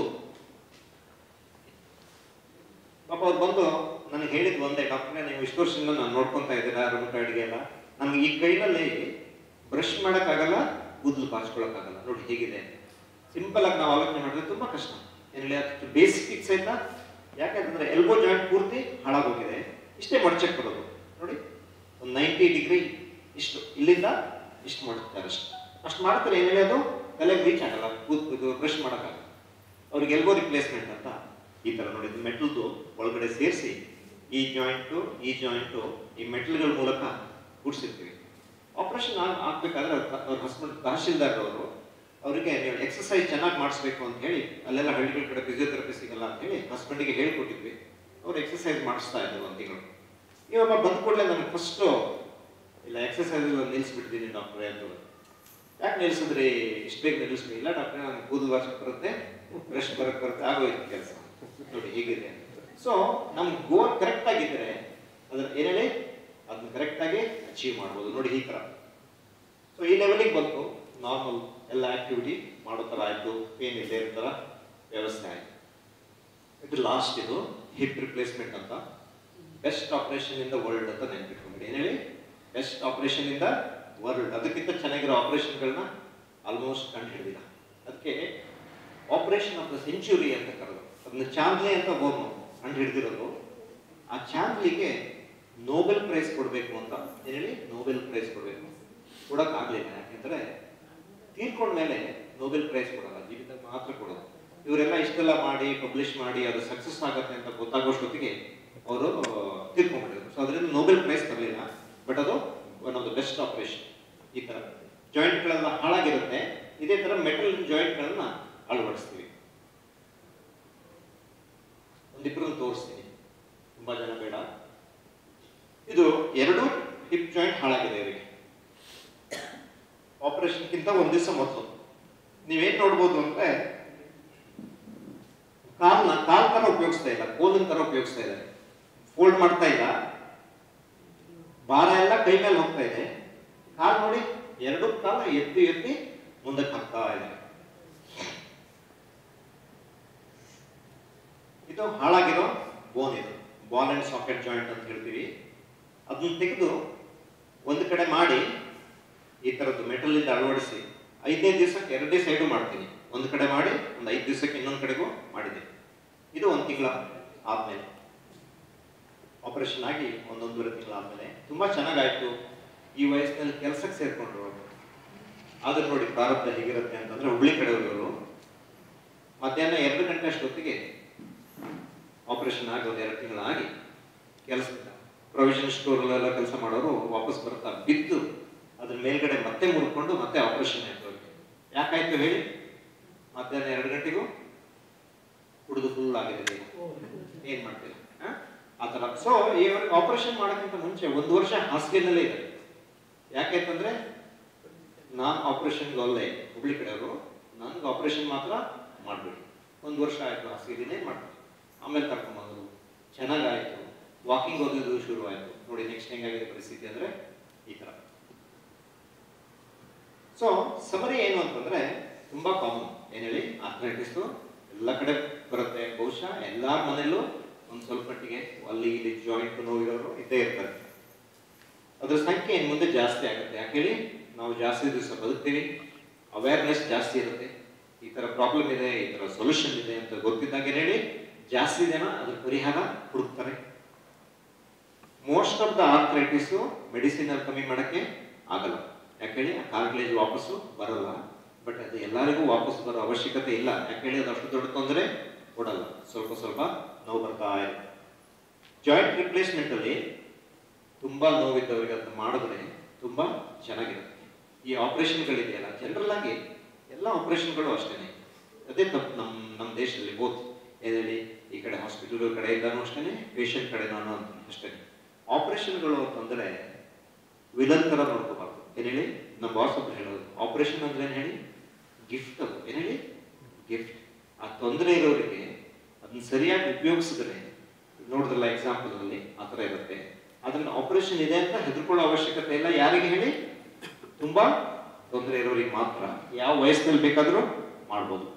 ಪಾಪ ಅವ್ರು ಬಂದು ನನಗೆ ಹೇಳಿದ್ ಒಂದೇ ಡಾಕ್ಟ್ರೇ ನೀವು ಇಷ್ಟು ವರ್ಷದಿಂದ ನಾನು ನೋಡ್ಕೊಂತಾ ಇದ್ದೀರಾ ರುಮಟಾಯ್ಡ್ಗೆ ಎಲ್ಲ ನನಗೆ ಈ ಕೈನಲ್ಲಿ ಬ್ರಷ್ ಮಾಡೋಕ್ಕಾಗಲ್ಲ ಕೂದಲು ಬಾಚ್ಕೊಳಕ್ಕಾಗಲ್ಲ ನೋಡಿ ಹೇಗಿದೆ ಸಿಂಪಲ್ ಆಗಿ ನಾವು ಆಲೋಚನೆ ಮಾಡಿದ್ರೆ ತುಂಬಾ ಕಷ್ಟ ಏನ್ ಹೇಳಿ ಅಷ್ಟು ಬೇಸಿಕ್ ಸಹಿತ ಯಾಕಂತಂದ್ರೆ ಎಲ್ಬೋ ಜಾಯಿಂಟ್ ಪೂರ್ತಿ ಹಾಳಾಗೋಗಿದೆ ಇಷ್ಟೇ ಮಡಚಕ್ ಬರೋದು ನೋಡಿ ಒಂದು ನೈಂಟಿ ಡಿಗ್ರಿ ಇಷ್ಟು ಇಲ್ಲಿಂದ ಇಷ್ಟು ಮಾಡ್ತಾರೆ ಅಷ್ಟು ಅಷ್ಟು ಮಾಡ್ತಾರೆ ಏನ್ ಹೇಳಿ ಅದು ತಲೆಗೆ ರೀಚ್ ಆಗಲ್ಲ ಕೂತ್ ಇದು ಬ್ರಷ್ ಮಾಡೋಕ್ಕಾಗಲ್ಲ ಅವ್ರಿಗೆ ಎಲ್ಬೋ ರಿಪ್ಲೇಸ್ಮೆಂಟ್ ಅಂತ ಈ ತರ ನೋಡಿ ಇದು ಮೆಟಲ್ದು ಒಳಗಡೆ ಸೇರಿಸಿ ಈ ಜಾಯಿಂಟು ಈ ಜಾಯಿಂಟು ಈ ಮೆಟಲ್ಗಳ ಮೂಲಕ ಕೂಡಿಸಿರ್ತೀವಿ ಆಪರೇಷನ್ ಆಗ್ಬೇಕಾದ್ರೆ ಅವ್ರ ಹಸ್ಬೆಂಡ್ ತಹಶೀಲ್ದಾರ್ ಅವರು ಅವರಿಗೆ ನೀವು ಎಕ್ಸಸೈಸ್ ಚೆನ್ನಾಗಿ ಮಾಡಿಸ್ಬೇಕು ಅಂತ ಹೇಳಿ ಅಲ್ಲೆಲ್ಲ ಹಳ್ಳಿಗಳ ಕಡೆ ಫಿಸಿಯೋಥೆರಪಿ ಸಿಗಲ್ಲ ಅಂತ ಹೇಳಿ ಹಸ್ಬೆಂಡಿಗೆ ಹೇಳ್ಕೊಟ್ಟಿದ್ವಿ ಅವ್ರು ಎಕ್ಸಸೈಸ್ ಮಾಡಿಸ್ತಾ ಇದ್ರು ಒಂದು ತಿಂಗಳು ಇವಾಗ ಬಂದ ಕೂಡಲೇ ನನಗೆ ಫಸ್ಟು ಇಲ್ಲ ಎಕ್ಸಸೈಸ್ ಎಲ್ಲ ನಿಲ್ಲಿಸ್ಬಿಟ್ಟಿದ್ದೀನಿ ಡಾಕ್ಟ್ರೇ ಅಂತ ಯಾಕೆ ನಿಲ್ಸಿದ್ರಿ ಇಷ್ಟು ಬೇಗ ನಿಲ್ಲಿಸ್ರಿ ಇಲ್ಲ ಡಾಕ್ಟ್ರೆ ನನಗೆ ಕೂದಲು ವರ್ಷ ಬರುತ್ತೆ ಬ್ರಷ್ ಬರಕ್ಕೆ ಬರುತ್ತೆ ಆಗೋಯ್ತು ಕೆಲಸ ನೋಡಿ ಹೀಗಿದೆ ಸೊ ನಮ್ಗೆ ಗೋಲ್ ಕರೆಕ್ಟ್ ಆಗಿದ್ರೆ ಅದ್ರ ಏನ್ ಹೇಳಿ ಅದನ್ನ ಕರೆಕ್ಟ್ ಆಗಿ ಅಚೀವ್ ಮಾಡ್ಬೋದು ನೋಡಿ ಈ ತರ ಸೊ ಈ ಲೆವೆಲಿಗೆ ಬಂತು ನಾರ್ಮಲ್ ಎಲ್ಲ ಆಕ್ಟಿವಿಟಿ ಮಾಡೋ ಥರ ಆಯ್ತು ಪೇನ್ ಇಲ್ಲದೆ ಇರೋ ಥರ ವ್ಯವಸ್ಥೆ ಆಯ್ತು ಇದು ಲಾಸ್ಟ್ ಇದು ಹಿಪ್ ರಿಪ್ಲೇಸ್ಮೆಂಟ್ ಅಂತ best operation in the world ಅಂತ ನೆನ್ಪಿಟ್ಕೊಂಡ್ಬಿಡಿ ಏನ್ ಹೇಳಿ best operation in the world ಅದಕ್ಕಿಂತ ಚೆನ್ನಾಗಿರೋ ಆಪರೇಷನ್ಗಳನ್ನ ಆಲ್ಮೋಸ್ಟ್ ಕಂಡು ಹಿಡಿದಿಲ್ಲ ಅದಕ್ಕೆ ಆಪರೇಷನ್ ಆಫ್ ದ ಸೆಂಚುರಿ ಅಂತ ಕರೆದು ಅದನ್ನ ಚಾಂದ್ಲಿ ಅಂತ ಬೋರ್ನು ಕಂಡು ಹಿಡಿದಿರೋದು ಆ ಚಾಂದ್ಲಿಗೆ ನೋಬೆಲ್ ಪ್ರೈಸ್ ಕೊಡಬೇಕು ಅಂತ ಏನ್ ಹೇಳಿ ನೋಬೆಲ್ ಪ್ರೈಸ್ ಕೊಡಬೇಕು ಕೊಡೋಕ್ಕಾಗಲಿಲ್ಲ ಯಾಕೆಂದ್ರೆ ತೀರ್ಕೊಂಡ್ಮೇಲೆ ನೋಬೆಲ್ ಪ್ರೈಸ್ ಕೊಡಲ್ಲ ಜೀವಿತ ಮಾತ್ರ ಕೊಡೋದು ಇವರೆಲ್ಲ ಇಷ್ಟೆಲ್ಲ ಮಾಡಿ ಪಬ್ಲಿಷ್ ಮಾಡಿ ಅದು ಸಕ್ಸಸ್ ಆಗುತ್ತೆ ಅಂತ ಗೊತ್ತಾಗೋಷ್ಟೊತ್ತಿಗೆ ಅವರು ತೀರ್ಕೊಂಡ್ಬಿಟ್ಟಿದ್ರು ಸೊ ಅದರಿಂದ ನೋಬೆಲ್ ಪ್ರೈಸ್ ಬರಲಿಲ್ಲ ಬಟ್ ಅದು one of the best operation ಈ ತರ ಜಾಯಿಂಟ್ಗಳೆಲ್ಲ ಹಾಳಾಗಿರುತ್ತೆ ಇದೇ ತರ ಮೆಟಲ್ ಜಾಯಿಂಟ್ಗಳನ್ನ ಅಳವಡಿಸ್ತೀವಿ ಒಂದಿಬ್ಬರನ್ನು ತೋರಿಸ್ತೀನಿ ತುಂಬಾ ಜನ ಬೇಡ ಇದು ಎರಡು ಹಿಪ್ ಜಾಯಿಂಟ್ ಹಾಳಾಗಿದೆ ಇವರಿಗೆ ಆಪರೇಷನ್ಗಿಂತ ಒಂದ್ ದಿವಸ ಮೊದಲು ನೀವೇನ್ ನೋಡ್ಬೋದು ಅಂದ್ರೆ ಕಾಲ್ನ ಕಾಲ್ ತರ ಉಪಯೋಗಿಸ್ತಾ ಇಲ್ಲ ಕೋಲಿನ ತರ ಉಪಯೋಗಿಸ್ತಾ ಇದ್ದಾರೆ ಫೋಲ್ಡ್ ಮಾಡ್ತಾ ಇಲ್ಲ ಭಾರ ಎಲ್ಲ ಕೈ ಮೇಲೆ ಹೋಗ್ತಾ ಇದೆ ಕಾಲ್ ನೋಡಿ ಎರಡು ಕಾಲ ಎತ್ತಿ ಎತ್ತಿ ಮುಂದಕ್ಕೆ ಹಾಕ್ತಾ ಇದೆ ಇದು ಹಾಳಾಗಿರೋ ಬೋನ್ ಇದು ಬಾಲ್ ಅಂಡ್ ಸಾಕೆಟ್ ಜಾಯಿಂಟ್ ಅಂತ ಹೇಳ್ತೀವಿ ಅದನ್ನ ತೆಗೆದು ಒಂದು ಕಡೆ ಮಾಡಿ ಈ ತರದ್ದು ಮೆಟಲ್ ಇಂದ ಅಳವಡಿಸಿ ಐದನೇ ದಿವಸಕ್ಕೆ ಎರಡೇ ಸೈಡು ಮಾಡ್ತೀನಿ ಒಂದು ಕಡೆ ಮಾಡಿ ಒಂದು ಐದು ದಿವಸಕ್ಕೆ ಇನ್ನೊಂದು ಕಡೆಗೂ ಮಾಡಿದೆ ಇದು ಒಂದು ತಿಂಗಳ ಆದ್ಮೇಲೆ ಆಪರೇಷನ್ ಆಗಿ ಒಂದೊಂದೂವರೆ ತಿಂಗಳ ಆದ್ಮೇಲೆ ತುಂಬಾ ಚೆನ್ನಾಗಾಯ್ತು ಈ ವಯಸ್ಸಿನಲ್ಲಿ ಕೆಲಸಕ್ಕೆ ಸೇರ್ಕೊಂಡ್ರು ಆದ್ರೆ ನೋಡಿ ಪ್ರಾರಬ್ಧ ಹೇಗಿರುತ್ತೆ ಅಂತಂದ್ರೆ ಹುಬ್ಳಿ ಕಡೆಯವರು ಮಧ್ಯಾಹ್ನ ಎರಡು ಗಂಟೆ ಅಷ್ಟೊತ್ತಿಗೆ ಆಪರೇಷನ್ ಆಗಿ ಒಂದು ಎರಡು ತಿಂಗಳಾಗಿ ಕೆಲಸ ಪ್ರೊವಿಷನ್ ಸ್ಟೋರಲ್ಲೆಲ್ಲ ಕೆಲಸ ಮಾಡೋರು ವಾಪಸ್ ಬರ್ತಾ ಬಿದ್ದು ಅದ್ರ ಮೇಲ್ಗಡೆ ಮತ್ತೆ ಮುಡ್ಕೊಂಡು ಮತ್ತೆ ಆಪರೇಷನ್ ಆಯ್ತು ಅವ್ರಿಗೆ ಯಾಕಾಯ್ತು ಹೇಳಿ ಮಧ್ಯಾಹ್ನ ಎರಡು ಗಂಟೆಗೂ ಕುಡಿದು ಫುಲ್ ಆಗಿದೆ ಏನ್ ಮಾಡ್ತೀವಿ ಆ? ಆ ತರ ಸೊ ಇವ್ರಿಗೆ ಆಪರೇಷನ್ ಮಾಡೋಕ್ಕಿಂತ ಮುಂಚೆ ಒಂದು ವರ್ಷ ಹಾಸಿಗೆನಲ್ಲೇ ಇದೆ ಯಾಕೆಂತಂದ್ರೆ ನಾನ್ ಆಪರೇಷನ್ಗೆ ಅಲ್ಲೇ ಹುಬ್ಳಿ ಕಡೆಯವರು ನನ್ಗೆ ಆಪರೇಷನ್ ಮಾತ್ರ ಮಾಡ್ಬಿಡಿ ಒಂದು ವರ್ಷ ಆಯ್ತು ಹಾಸಿಗೆನೇ ಮಾಡ್ತೀವಿ ಆಮೇಲೆ ಕರ್ಕೊಂಬಂದ್ರು ಚೆನ್ನಾಗಾಯ್ತು ವಾಕಿಂಗ್ ಹೋಗೋದು ಶುರು ಆಯ್ತು ನೋಡಿ ನೆಕ್ಸ್ಟ್ ಹೆಂಗಾಗಿದೆ ಪರಿಸ್ಥಿತಿ ಅಂದ್ರೆ ಈ ತರ ಸೊ ಸಮರಿ ಏನು ಅಂತಂದ್ರೆ ತುಂಬಾ ಕಾಮನ್ ಏನ್ ಹೇಳಿ ಆರ್ಥರೈಟಿಸ್ ಎಲ್ಲ ಕಡೆ ಬರುತ್ತೆ ಬಹುಶಃ ಎಲ್ಲಾರ ಮನೆಯಲ್ಲೂ ಒಂದು ಸ್ವಲ್ಪ ಮಟ್ಟಿಗೆ ಅಲ್ಲಿ ಇಲ್ಲಿ ಜಾಯಿಂಟ್ ನೋವಿರೋರು ಇದ್ದೇ ಇರ್ತಾರೆ ಅದ್ರ ಸಂಖ್ಯೆ ಇನ್ನು ಮುಂದೆ ಜಾಸ್ತಿ ಆಗುತ್ತೆ ಯಾಕೆ ಹೇಳಿ ನಾವು ಜಾಸ್ತಿ ದಿವಸ ಬದುಕ್ತೀವಿ ಅವೇರ್ನೆಸ್ ಜಾಸ್ತಿ ಇರುತ್ತೆ ಈ ತರ ಪ್ರಾಬ್ಲಮ್ ಇದೆ ಈ ತರ ಸೊಲ್ಯೂಷನ್ ಇದೆ ಅಂತ ಗೊತ್ತಿದ್ದಾಗ ಏನ್ ಹೇಳಿ ಜಾಸ್ತಿ ಜನ ಅದ್ರ ಪರಿಹಾರ ಹುಡುಕ್ತಾರೆ most of the arthritis medicine ಅಲ್ಲಿ ಕಮ್ಮಿ ಮಾಡಕ್ಕೆ ಆಗಲ್ಲ ಯಾಕೇಳಿ ಆ ಕಾರ್ಟಿಲೇಜ್ ವಾಪಸ್ಸು ಬರಲ್ಲ ಬಟ್ ಅದು ಎಲ್ಲರಿಗೂ ವಾಪಸ್ ಬರೋ ಅವಶ್ಯಕತೆ ಇಲ್ಲ ಯಾಕೇಳಿ ಅದು ಅಷ್ಟು ದೊಡ್ಡ ತೊಂದರೆ ಕೊಡಲ್ಲ ಸ್ವಲ್ಪ ಸ್ವಲ್ಪ ನೋವು ಬರ್ತಾ ಇದೆ ಜಾಯಿಂಟ್ ರಿಪ್ಲೇಸ್ಮೆಂಟ್ ಅಲ್ಲಿ ತುಂಬಾ ನೋವಿದ್ದವರಿಗೆ ಅದನ್ನ ಮಾಡಿದ್ರೆ ತುಂಬಾ ಚೆನ್ನಾಗಿರುತ್ತೆ ಈ ಆಪರೇಷನ್ಗಳಿದೆಯಲ್ಲ ಜನರಲ್ ಆಗಿ ಎಲ್ಲ ಆಪರೇಷನ್ಗಳು ಅಷ್ಟೇನೆ ಅದೇ ತಪ್ಪು ನಮ್ಮ ನಮ್ಮ ದೇಶದಲ್ಲಿ ಬೋತ್ ಏನೇಳಿ ಈ ಕಡೆ ಹಾಸ್ಪಿಟಲ್ ಕಡೆಯಿಂದನೂ ಅಷ್ಟೇನೆ ಪೇಷಂಟ್ ಕಡೆನೂ ಅಂತ ಅಷ್ಟೇನೆ ಆಪರೇಷನ್ಗಳು ಅಂತಂದ್ರೆ ವಿಲನ್ ತರ ನೋಡ್ಕೋಬಾರ್ದು ಏನ್ ಹೇಳಿ ನಮ್ಮ ಬಾಸ್ ಒಬ್ರು ಹೇಳೋದು ಆಪರೇಷನ್ ಅಂದ್ರೆ ಏನ್ ಹೇಳಿ ಗಿಫ್ಟ್ ಅದು ಏನ್ ಹೇಳಿ ಗಿಫ್ಟ್ ಆ ತೊಂದರೆ ಇರೋರಿಗೆ ಅದನ್ನ ಸರಿಯಾಗಿ ಉಪಯೋಗಿಸಿದ್ರೆ ನೋಡಿದ್ರಲ್ಲ ಎಕ್ಸಾಂಪಲ್ ಅಲ್ಲಿ ಆ ಥರ ಇರುತ್ತೆ ಅದನ್ನ ಆಪರೇಷನ್ ಇದೆ ಅಂತ ಹೆದರ್ಕೊಳ್ಳೋ ಅವಶ್ಯಕತೆ ಇಲ್ಲ ಯಾರಿಗೆ ಹೇಳಿ ತುಂಬಾ ತೊಂದರೆ ಇರೋರಿಗೆ ಮಾತ್ರ ಯಾವ ವಯಸ್ಸಿನಲ್ಲಿ ಬೇಕಾದರೂ ಮಾಡ್ಬೋದು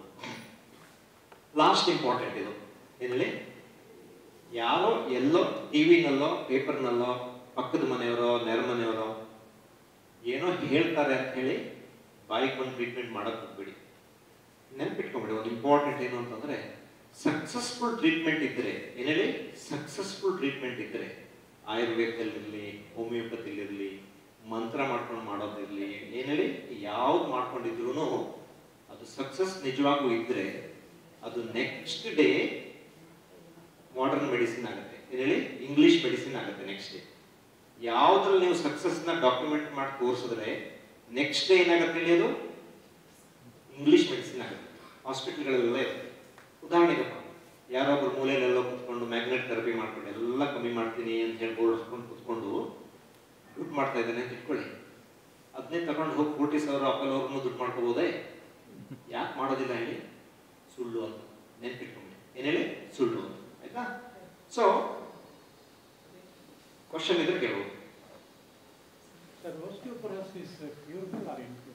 ಲಾಸ್ಟ್ ಇಂಪಾರ್ಟೆಂಟ್ ಇದು ಏನ್ ಹೇಳಿ ಯಾರೋ ಎಲ್ಲೋ ಟಿವಿನಲ್ಲೋ ಪೇಪರ್ನಲ್ಲೋ ಪಕ್ಕದ ಮನೆಯವರೋ ನೆರ ಮನೆಯವರೋ ಏನೋ ಹೇಳ್ತಾರೆ ಅಂತ ಹೇಳಿ ಬಾಯಿಗೆ ಬಂದು ಟ್ರೀಟ್ಮೆಂಟ್ ಮಾಡಕ್ ಹೋಗ್ಬೇಡಿ ನೆನ್ಪಿಟ್ಕೊಂಬಿಡಿ ಒಂದು ಇಂಪಾರ್ಟೆಂಟ್ ಏನು ಅಂತಂದ್ರೆ ಸಕ್ಸಸ್ಫುಲ್ ಟ್ರೀಟ್ಮೆಂಟ್ ಇದ್ರೆ ಏನ್ ಹೇಳಿ ಸಕ್ಸಸ್ಫುಲ್ ಟ್ರೀಟ್ಮೆಂಟ್ ಇದ್ರೆ ಆಯುರ್ವೇದದಲ್ಲಿರಲಿ ಹೋಮಿಯೋಪತಿಲಿರಲಿ ಮಂತ್ರ ಮಾಡ್ಕೊಂಡು ಮಾಡೋದಿರಲಿ ಏನ್ ಹೇಳಿ ಯಾವ್ದು ಮಾಡ್ಕೊಂಡಿದ್ರು ಅದು ಸಕ್ಸಸ್ ನಿಜವಾಗೂ ಇದ್ರೆ ಅದು ನೆಕ್ಸ್ಟ್ ಡೇ ಮಾಡರ್ನ್ ಮೆಡಿಸಿನ್ ಆಗುತ್ತೆ ಏನ್ ಹೇಳಿ ಇಂಗ್ಲಿಷ್ ಮೆಡಿಸಿನ್ ಆಗುತ್ತೆ ನೆಕ್ಸ್ಟ್ ಡೇ ಯಾವ್ದ್ರಲ್ಲಿ ನೀವು ಸಕ್ಸಸ್ ನ ಡಾಕ್ಯುಮೆಂಟ್ ಮಾಡಿ ತೋರಿಸಿದ್ರೆ ನೆಕ್ಸ್ಟ್ ಡೇ ಏನಾಗುತ್ತೆ ಹೇಳಿ ಅದು ಇಂಗ್ಲಿಷ್ ಮೆಡಿಸಿನ್ ಆಗುತ್ತೆ ಹಾಸ್ಪಿಟ್ಲ್ಗಳೆಲ್ಲ ಇರುತ್ತೆ ಉದಾಹರಣೆಗಪ್ಪ ಯಾರೊಬ್ರು ಮೂಲೆಯಲ್ಲೆಲ್ಲ ಕುತ್ಕೊಂಡು ಮ್ಯಾಗ್ನೆಟ್ ಥೆರಪಿ ಮಾಡ್ಕೊಂಡು ಎಲ್ಲ ಕಮ್ಮಿ ಮಾಡ್ತೀನಿ ಅಂತ ಹೇಳಿ ಬೋರ್ಡ್ ಹಾಕೊಂಡು ಕುತ್ಕೊಂಡು ದುಡ್ಡು ಮಾಡ್ತಾ ಇದ್ದಾನೆ ಅಂತ ಇಟ್ಕೊಳ್ಳಿ ಅದನ್ನೇ ತಗೊಂಡು ಹೋಗಿ ಕೋಟಿ ಸಾವಿರ ಅಪ್ಪಲ್ ಅವ್ರನ್ನು ದುಡ್ಡು ಮಾಡ್ಕೋಬೋದೇ ಯಾಕೆ ಮಾಡೋದಿಲ್ಲ ಹೇಳಿ ಸುಳ್ಳು ಅಂತ ನೆನ್ಪಿಟ್ಕೊಂಬಿಡಿ ಏನ್ ಹೇಳಿ ಸುಳ್ಳು ಅಂತ ಆಯ್ತಾ ಸೊ ಕ್ವಶನ್ ಇದ್ರೆ ಕೇಳ್ಬೋದು Sir, osteoporosis is curable or incurable?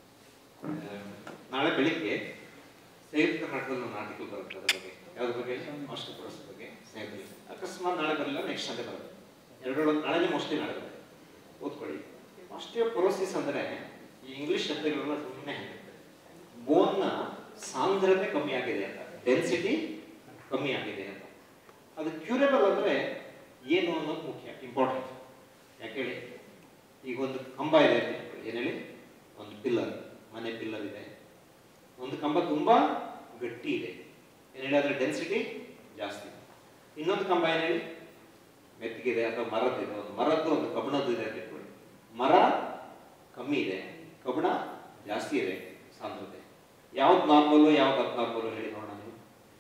ಆ, ನಾಳೆ ಬೆಳಿಗ್ಗೆ ಸಂಯುಕ್ತ ಕರ್ನಾಟಕದಲ್ಲಿ ಒಂದು ಆರ್ಟಿಕಲ್ ಬರುತ್ತೆ ಅದ್ರ ಬಗ್ಗೆ ಯಾವ್ದ್ರ ಬಗ್ಗೆ ಆಸ್ಟ್ರೋಪರೋಸ್ ಬಗ್ಗೆ ಸಂಯುಕ್ತ ಅಕಸ್ಮಾತ್ ನಾಳೆ ಬರಲಿಲ್ಲ ನೆಕ್ಸ್ಟ್ ಸಂಡೇ ಬರುತ್ತೆ ಎರಡರೊಳಗೆ ನಾಳೆನೇ ಮೋಸ್ಟ್ಲಿ ನಾಳೆ ಬರುತ್ತೆ ಓದ್ಕೊಳ್ಳಿ ಆಸ್ಟಿಯೋಪೊರೋಸಿಸ್ ಅಂದ್ರೆ ಈ ಇಂಗ್ಲಿಷ್ ಶಬ್ದಗಳನ್ನ ಸುಮ್ಮನೆ ಬೋನ್ನ ಸಾಂದ್ರತೆ ಕಮ್ಮಿ ಆಗಿದೆ ಅಂತ ಡೆನ್ಸಿಟಿ ಕಮ್ಮಿ ಆಗಿದೆ ಅಂತ ಅದು ಕ್ಯೂರೇಬಲ್ ಅಂದ್ರೆ ಏನು ಅನ್ನೋದು ಮುಖ್ಯ ಇಂಪಾರ್ಟೆಂಟ್ ಯಾಕೆ ಹೇಳಿ ಈಗ ಒಂದು ಕಂಬ ಇದೆ ಅಂತ ಇಟ್ಕೊಳ್ಳಿ. ಏನ್ ಹೇಳಿ ಒಂದು ಪಿಲ್ಲರ್ ಮನೆ ಪಿಲ್ಲರ್ ಇದೆ ಒಂದು ಕಂಬ ತುಂಬಾ ಗಟ್ಟಿ ಇದೆ ಏನ್ ಹೇಳಿ ಅದ್ರ ಡೆನ್ಸಿಟಿ ಜಾಸ್ತಿ ಇನ್ನೊಂದು ಕಂಬ ಏನ್ ಹೇಳಿ ಮೆತ್ತಗಿದೆ ಅಥವಾ ಮರದಿದೆ ಒಂದು ಮರದ್ದು ಒಂದು ಕಬ್ಬಣದ್ದು ಇದೆ ಅಂತ ಇಟ್ಕೊಳ್ಳಿ ಮರ ಕಮ್ಮಿ ಇದೆ ಕಬ್ಬಣ ಜಾಸ್ತಿ ಇದೆ ಸಾಂದ್ರತೆ ಯಾವ್ದು ನಾರ್ಮಲ್ ಯಾವ್ದು ಅಬ್ನಾರ್ಮಲ್ ಹೇಳಿ ನೋಡೋಣ ನೀವು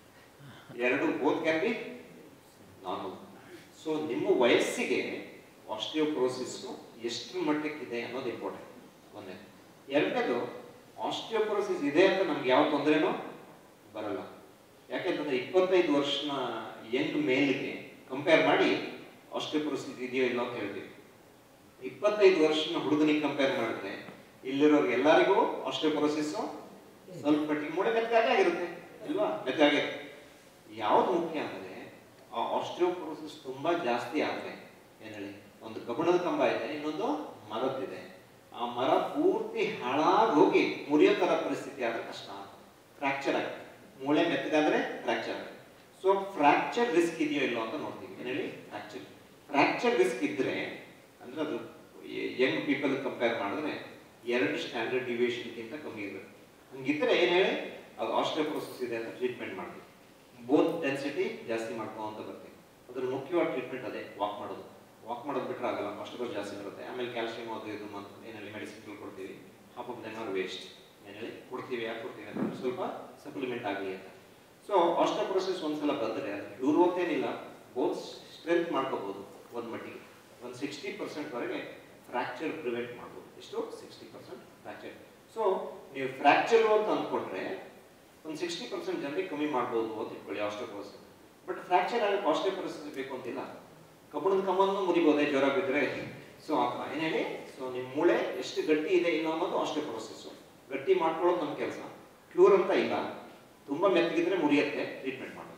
ಎರಡು both can be normal so ನಿಮ್ಮ ವಯಸ್ಸಿಗೆ ಆಸ್ಟಿಯೋಪೊರೋಸಿಸ್ ಎಷ್ಟು ಮಟ್ಟಕ್ಕಿದೆ ಅನ್ನೋದು ಇಂಪಾರ್ಟೆಂಟ್ ಒಂದೇ ಎರಡನೇದು ಆಸ್ಟಿಯೋಪೊರೋಸಿಸ್ ಇದೆ ಅಂತ ನಮ್ಗೆ ಯಾವ ತೊಂದರೆನೂ ಬರಲ್ಲ ಯಾಕೆಂತಂದ್ರೆ ಇಪ್ಪತ್ತೈದು ವರ್ಷನ ಯಂಗ್ ಮೇಲ್ಗೆ ಕಂಪೇರ್ ಮಾಡಿ ಆಸ್ಟಿಯೋಪೊರೋಸಿಸ್ ಇದೆಯೋ ಇಲ್ಲ ಅಂತ ಹೇಳ್ತೀವಿ ಇಪ್ಪತ್ತೈದು ವರ್ಷನ ಹುಡುಗನಿಗೆ ಕಂಪೇರ್ ಮಾಡಿದ್ರೆ ಇಲ್ಲಿರೋರು ಎಲ್ಲರಿಗೂ ಆಸ್ಟಿಯೋಪೊರೋಸಿಸ್ ಸ್ವಲ್ಪ ಮಟ್ಟಿಗೆ ಮೂಳೆ ಮೆತ್ತಗಾಗೆ ಆಗಿರುತ್ತೆ ಇಲ್ವಾ ಮೆತ್ತಗಾಗಿರುತ್ತೆ ಯಾವ್ದು ಮುಖ್ಯ ಅಂದ್ರೆ ಆ ಆಸ್ಟಿಯೋಪೊರೋಸಿಸ್ ತುಂಬಾ ಜಾಸ್ತಿ ಆದ್ರೆ ಏನ್ ಹೇಳಿ ಒಂದು ಕಬ್ಬಣದ ಕಂಬ ಇದೆ ಇನ್ನೊಂದು ಮರದ್ದಿದೆ ಆ ಮರ ಪೂರ್ತಿ ಹಾಳಾಗಿ ಹೋಗಿ ಮುರಿಯೋ ತರ ಪರಿಸ್ಥಿತಿ ಆದ್ರೆ ಕಷ್ಟ ಫ್ರಾಕ್ಚರ್ ಆಗುತ್ತೆ ಮೂಳೆ ಮೆತ್ತಗಾದ್ರೆ ಫ್ರಾಕ್ಚರ್ ಆಗುತ್ತೆ ಸೊ ಫ್ರಾಕ್ಚರ್ ರಿಸ್ಕ್ ಇದೆಯೋ ಇಲ್ಲೋ ಅಂತ ನೋಡ್ತೀವಿ ಏನ್ ಹೇಳಿ ಫ್ರಾಕ್ಚರ್ ಫ್ರಾಕ್ಚರ್ ರಿಸ್ಕ್ ಇದ್ರೆ ಅಂದ್ರೆ ಅದು ಯಂಗ್ ಪೀಪಲ್ ಕಂಪೇರ್ ಮಾಡಿದ್ರೆ ಎರಡು ಸ್ಟ್ಯಾಂಡರ್ಡ್ ಡಿವಿಯೇಷನ್ಗಿಂತ ಕಮ್ಮಿ ಇರಬೇಕು ಹಂಗಿದ್ರೆ ಏನ್ ಹೇಳಿ ಅದು ಆಸ್ಟಿಯೋಪೊರೋಸಿಸ್ ಇದೆ ಅಂತ ಟ್ರೀಟ್ಮೆಂಟ್ ಮಾಡ್ತೀವಿ ಬೋತ್ ಡೆನ್ಸಿಟಿ ಜಾಸ್ತಿ ಮಾಡ್ಕೊಂತ ಬರ್ತೀವಿ ಅದ್ರ ಮುಖ್ಯವಾದ ಟ್ರೀಟ್ಮೆಂಟ್ ಅದೇ ವಾಕ್ ಮಾಡೋದು ವಾಕ್ ಮಾಡೋದು ಬಿಟ್ರೆ ಆಗಲ್ಲ ಆಸ್ಟಿಯೋಪೊರೋಸ್ ಜಾಸ್ತಿ ಬರುತ್ತೆ ಆಮೇಲೆ ಕ್ಯಾಲ್ಸಿಯಂ ಅದು ಇದು ಮತ್ತು ಏನಲ್ಲಿ ಮೆಡಿಸಿನ್ ಕೊಡ್ತೀವಿ half of them are waste ಏನೇಳಿ ಕೊಡ್ತೀವಿ ಯಾಕೆ ಕೊಡ್ತೀವಿ ಅಂತಂದ್ರೆ ಸ್ವಲ್ಪ ಸಪ್ಲಿಮೆಂಟ್ ಆಗಲಿ ಅಂತ ಸೊ ಆಸ್ಟಿಯೋಪೊರೋಸಿಸ್ ಒಂದ್ಸಲ ಬಂದರೆ ಅದು ಕ್ಯೂರ್ ಹೋಗ್ತೇನಿಲ್ಲ ಬೋತ್ ಸ್ಟ್ರೆಂತ್ ಮಾಡ್ಕೋಬಹುದು ಒಂದು ಮಟ್ಟಿಗೆ ಒಂದು ಸಿಕ್ಸ್ಟಿ ಪರ್ಸೆಂಟ್ವರೆಗೆ ಫ್ರಾಕ್ಚರ್ ಪ್ರಿವೆಂಟ್ ಮಾಡ್ಬೋದು ಎಷ್ಟು ಸಿಕ್ಸ್ಟಿ ಪರ್ಸೆಂಟ್ ಫ್ರಾಕ್ಚರ್ ಸೊ ನೀವು ಫ್ರಾಕ್ಚರ್ ಅಂತ ಅಂದ್ಕೊಂಡ್ರೆ ಒಂದು ಸಿಕ್ಸ್ಟಿ ಪರ್ಸೆಂಟ್ ಜನರಿಗೆ ಕಮ್ಮಿ ಮಾಡ್ಬೋದು ಅಂತ ಇಟ್ಕೊಳ್ಳಿ ಆಸ್ಟಿಯೋಪೊರೋಸಿಸ್ ಬಟ್ ಫ್ರಾಕ್ಚರ್ ಆಗಕ್ಕೆ ಆಸ್ಟಿಯೋಪೊರೋಸಿಸ್ ಬೇಕು ಅಂತಿಲ್ಲ ಕಬ್ಬಣದ ಕಂಬನ್ನು ಮುರಿಬೋದೆ ಜ್ವರ ಬಿದ್ದರೆ ಸೊ ಆ ಥರ ಏನು ಹೇಳಿ ಸೊ ನಿಮ್ಮ ಮೂಳೆ ಎಷ್ಟು ಗಟ್ಟಿ ಇದೆ ಇನ್ನು ಅನ್ನೋದು ಆಸ್ಟಿಯೋಪೊರೋಸಿಸ್ ಗಟ್ಟಿ ಮಾಡ್ಕೊಳ್ಳೋದು ನಮ್ಮ ಕೆಲಸ ಕ್ಯೂರ್ ಅಂತ ಇಲ್ಲ ತುಂಬಾ ಮೆತ್ತಗಿದ್ರೆ ಮುರಿಯತ್ತೆ ಟ್ರೀಟ್ಮೆಂಟ್ ಮಾಡೋದು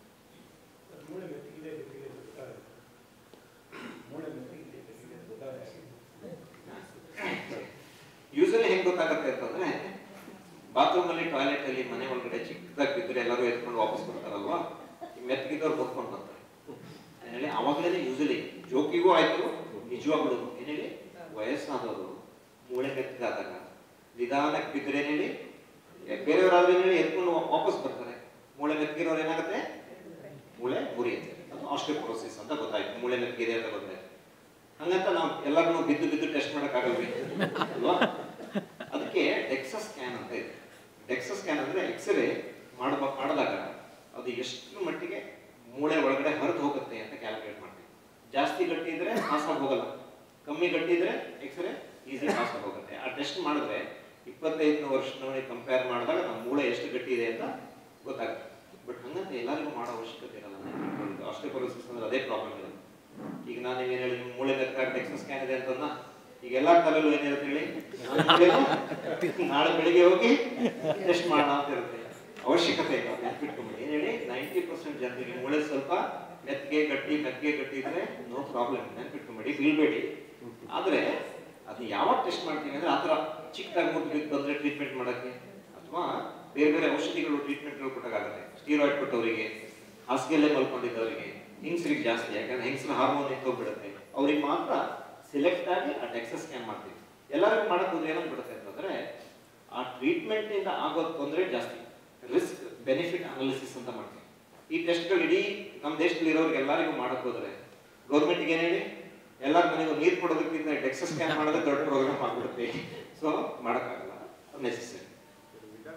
ಮೂಳೆ ಮೆತ್ತಗಿದೆ ಗಟ್ಟಿಗೆ ಗೊತ್ತಾಗುತ್ತೆ ಮೂಳೆ ಮೆತ್ತಗಿದೆ ಗಟ್ಟಿಗೆ ಗೊತ್ತಾಗುತ್ತೆ ಯೂಸಲಿ ಹೆಂಗ್ ಗೊತ್ತಾಗತ್ತೆ ಅಂತಂದ್ರೆ ಬಾತ್ರೂಮ್ ಅಲ್ಲಿ ಟಾಯ್ಲೆಟ್ ಅಲ್ಲಿ ಮನೆ ಒಳಗಡೆ ಚಿಕ್ಕದಾಗಿ ಬಿದ್ದರೆ ಎಲ್ಲರೂ ಎತ್ಕೊಂಡು ವಾಪಸ್ ಬರ್ತಾರಲ್ವಾ ಈ ಮೆತ್ತಗಿದ್ದವ್ರು ಹೊತ್ಕೊಂಡು ಬರ್ತಾರೆ ಏನ್ ಹೇಳಿ ಅವಾಗಲೇ ಯೂಸಲಿ ಜೋಕಿಗೂ ಆಯ್ತು ನಿಜವಾಗ್ಲೂ ಏನ್ ಹೇಳಿ ವಯಸ್ಸಾದವರು ಮೂಳೆ ಮೆತ್ತಗಾದಾಗ ನಿಧಾನಕ್ಕೆ ಬಿದ್ದರೆ ಏನ್ ಹೇಳಿ ಬೇರೆಯವರಾದ್ರೆ ಏನ್ ಹೇಳಿ ಎತ್ಕೊಂಡು ವಾ- ವಾಪಸ್ ಬರ್ತಾರೆ ಮೂಳೆ ಮೆತ್ತಗಿರೋರು ಏನಾಗುತ್ತೆ ಮೂಳೆ ಮುರಿಯುತ್ತೆ ಅದು ಆಸ್ಟಿಯೋಪೊರೋಸಿಸ್ ಅಂತ ಗೊತ್ತಾಯ್ತು ಮೂಳೆ ಮೆತ್ತಗಿದೆ ಅಂತ ಗೊತ್ತಾಯ್ತು ಹಂಗಂತ ನಾವು ಎಲ್ಲರನ್ನೂ ಬಿದ್ದು ಬಿದ್ದು ಟೆಸ್ಟ್ ಮಾಡೋಕ್ಕಾಗಲ್ವಿ ಅಲ್ವಾ ಅದಕ್ಕೆ ಡೆಕ್ಸಾ ಸ್ಕ್ಯಾನ್ ಅಂತ ಇದೆ ಡೆಕ್ಸಾ ಸ್ಕ್ಯಾನ್ ಅಂದ್ರೆ ಎಕ್ಸ್ರೇ ಮಾಡಬ ಮಾಡಿದಾಗ ಅದು ಎಷ್ಟು ಮಟ್ಟಿಗೆ ಮೂಳೆ ಒಳಗಡೆ ಹರಿದು ಹೋಗುತ್ತೆ ಅಂತ ಕ್ಯಾಲ್ಕುಲೇಟ್ ಮಾಡ್ತೀವಿ ಜಾಸ್ತಿ ಗಟ್ಟಿ ಇದ್ರೆ ಪಾಸ್ ಆಗಿ ಹೋಗಲ್ಲ ಕಮ್ಮಿ ಗಟ್ಟಿ ಇದ್ರೆ ಎಕ್ಸ್ರೇ ಈಸಿ ಪಾಸ್ ಆಗಿ ಹೋಗುತ್ತೆ ಆ ಟೆಸ್ಟ್ ಮಾಡಿದ್ರೆ ಇಪ್ಪತ್ತೈದನೇ ವರ್ಷದವನಿಗೆ ಕಂಪೇರ್ ಮಾಡಿದಾಗ ನಮ್ಮ ಮೂಳೆ ಎಷ್ಟು ಗಟ್ಟಿ ಇದೆ ಅಂತ ಗೊತ್ತಾಗುತ್ತೆ ಬಟ್ ಹಂಗಂತ ಎಲ್ಲರಿಗೂ ಮಾಡೋ ಅವಶ್ಯಕತೆ ಇರಲ್ಲ ಆಸ್ಟಿಯೋಪೊರೋಸಿಸ್ ಅಂದ್ರೆ ಅದೇ ಪ್ರಾಬ್ಲಮ್ ಇದೆ ಈಗ ನಾನು ಏನು ಹೇಳಿ ನಿಮ್ಮ ಮೂಳೆ ಬೇಕಾದ್ರೆ ಡೆಕ್ಸಾ ಸ್ಕ್ಯಾನ್ ಇದೆ ಅಂತಂದ ಈಗ ಎಲ್ಲಾ ತಲೆಲ್ಲೂ ಏನಿರುತ್ತೆ ಹೇಳಿ ನಾಳೆ ಬೆಳಿಗ್ಗೆ- ನಾಳೆ ಬೆಳಿಗ್ಗೆ ಹೋಗಿ ಟೆಸ್ಟ್ ಮಾಡೋಣ ಅಂತ ಇರುತ್ತೆ ಅವಶ್ಯಕತೆ ಇಲ್ಲ ನೆನ್ಪಿಟ್ಕೊಂಬಿಡಿ ಏನ್ ಹೇಳಿ ನೈಂಟಿ ಪರ್ಸೆಂಟ್ ಜನರಿಗೆ ಮೂಳೆ ಸ್ವಲ್ಪ ಮೆತ್ತಿಗೆ ಗಟ್ಟಿ ಮೆತ್ತಿಗೆ ಗಟ್ಟಿ ಇದ್ರೆ ನೋ ಪ್ರಾಬ್ಲಮ್ ನೆನ್ಪಿಟ್ಕೊಂಬಿಡಿ ಬೀಳ್ಬೇಡಿ ಆದ್ರೆ ಅದು ಯಾವಾಗ ಟೆಸ್ಟ್ ಮಾಡ್ತೀವಿ ಅಂದ್ರೆ ಆತರ ಚಿಕ್ಕದಾಗಿ ಮುಟ್ಟು ಬಿದ್ದು ಬಂದ್ರೆ ಟ್ರೀಟ್ಮೆಂಟ್ ಮಾಡಕ್ಕೆ ಅಥವಾ ಬೇರೆ ಬೇರೆ ಔಷಧಿಗಳು ಟ್ರೀಟ್ಮೆಂಟ್ಗಳು ಕೊಟ್ಟಾಗುತ್ತೆ ಸ್ಟೀರಾಯ್ಡ್ ಕೊಟ್ಟವರಿಗೆ ಹಾಸಿಗೆಲ್ಲೇ ಮಲ್ಕೊಂಡಿದ್ದವರಿಗೆ ಹೆಂಗಸರಿಗೆ ಜಾಸ್ತಿ ಯಾಕಂದ್ರೆ ಹೆಂಗಸರ ಹಾರ್ಮೋನ್ ನಿಂತೋಗ್ಬಿಡುತ್ತೆ ಅವ್ರಿಗೆ ಮಾತ್ರ ಸೆಲೆಕ್ಟ್ ಆಗಿ ಆ ಡೆಕ್ಸಸ್ ಸ್ಕ್ಯಾನ್ ಮಾಡ್ತೀವಿ ಎಲ್ಲರಿಗೂ ಮಾಡಕ್ ಹೋದ್ರೆ ಏನಾಗ್ಬಿಡುತ್ತೆ ಅಂತಂದ್ರೆ ಆ ಟ್ರೀಟ್ಮೆಂಟ್ ಇಂದ ಆಗೋ ತೊಂದರೆ ಜಾಸ್ತಿ ರಿಸ್ಕ್ ಬೆನಿಫಿಟ್ ಅನಾಲಿಸಿಸ್ ಅಂತ ಮಾಡ್ತೀವಿ ಈ ಟೆಸ್ಟ್ಗಳು ಇಡೀ ನಮ್ಮ ದೇಶದಲ್ಲಿ ಇರೋರಿಗೆ ಎಲ್ಲರಿಗೂ ಮಾಡಕ್ ಹೋದ್ರೆ ಗೌರ್ಮೆಂಟ್ಗೆ ಏನ್ ಹೇಳಿ ಎಲ್ಲರ ಮನೆಗೂ ನೀರು ಕೊಡೋದಕ್ಕಿಂತ ಡೆಕ್ಸಸ್ ಸ್ಕ್ಯಾನ್ ಮಾಡೋದೇ ದೊಡ್ಡ ಪ್ರೋಗ್ರಾಮ್ ಆಗ್ಬಿಡುತ್ತೆ ಸೊ ಮಾಡೋಕ್ಕಾಗಲ್ಲ necessary vitamin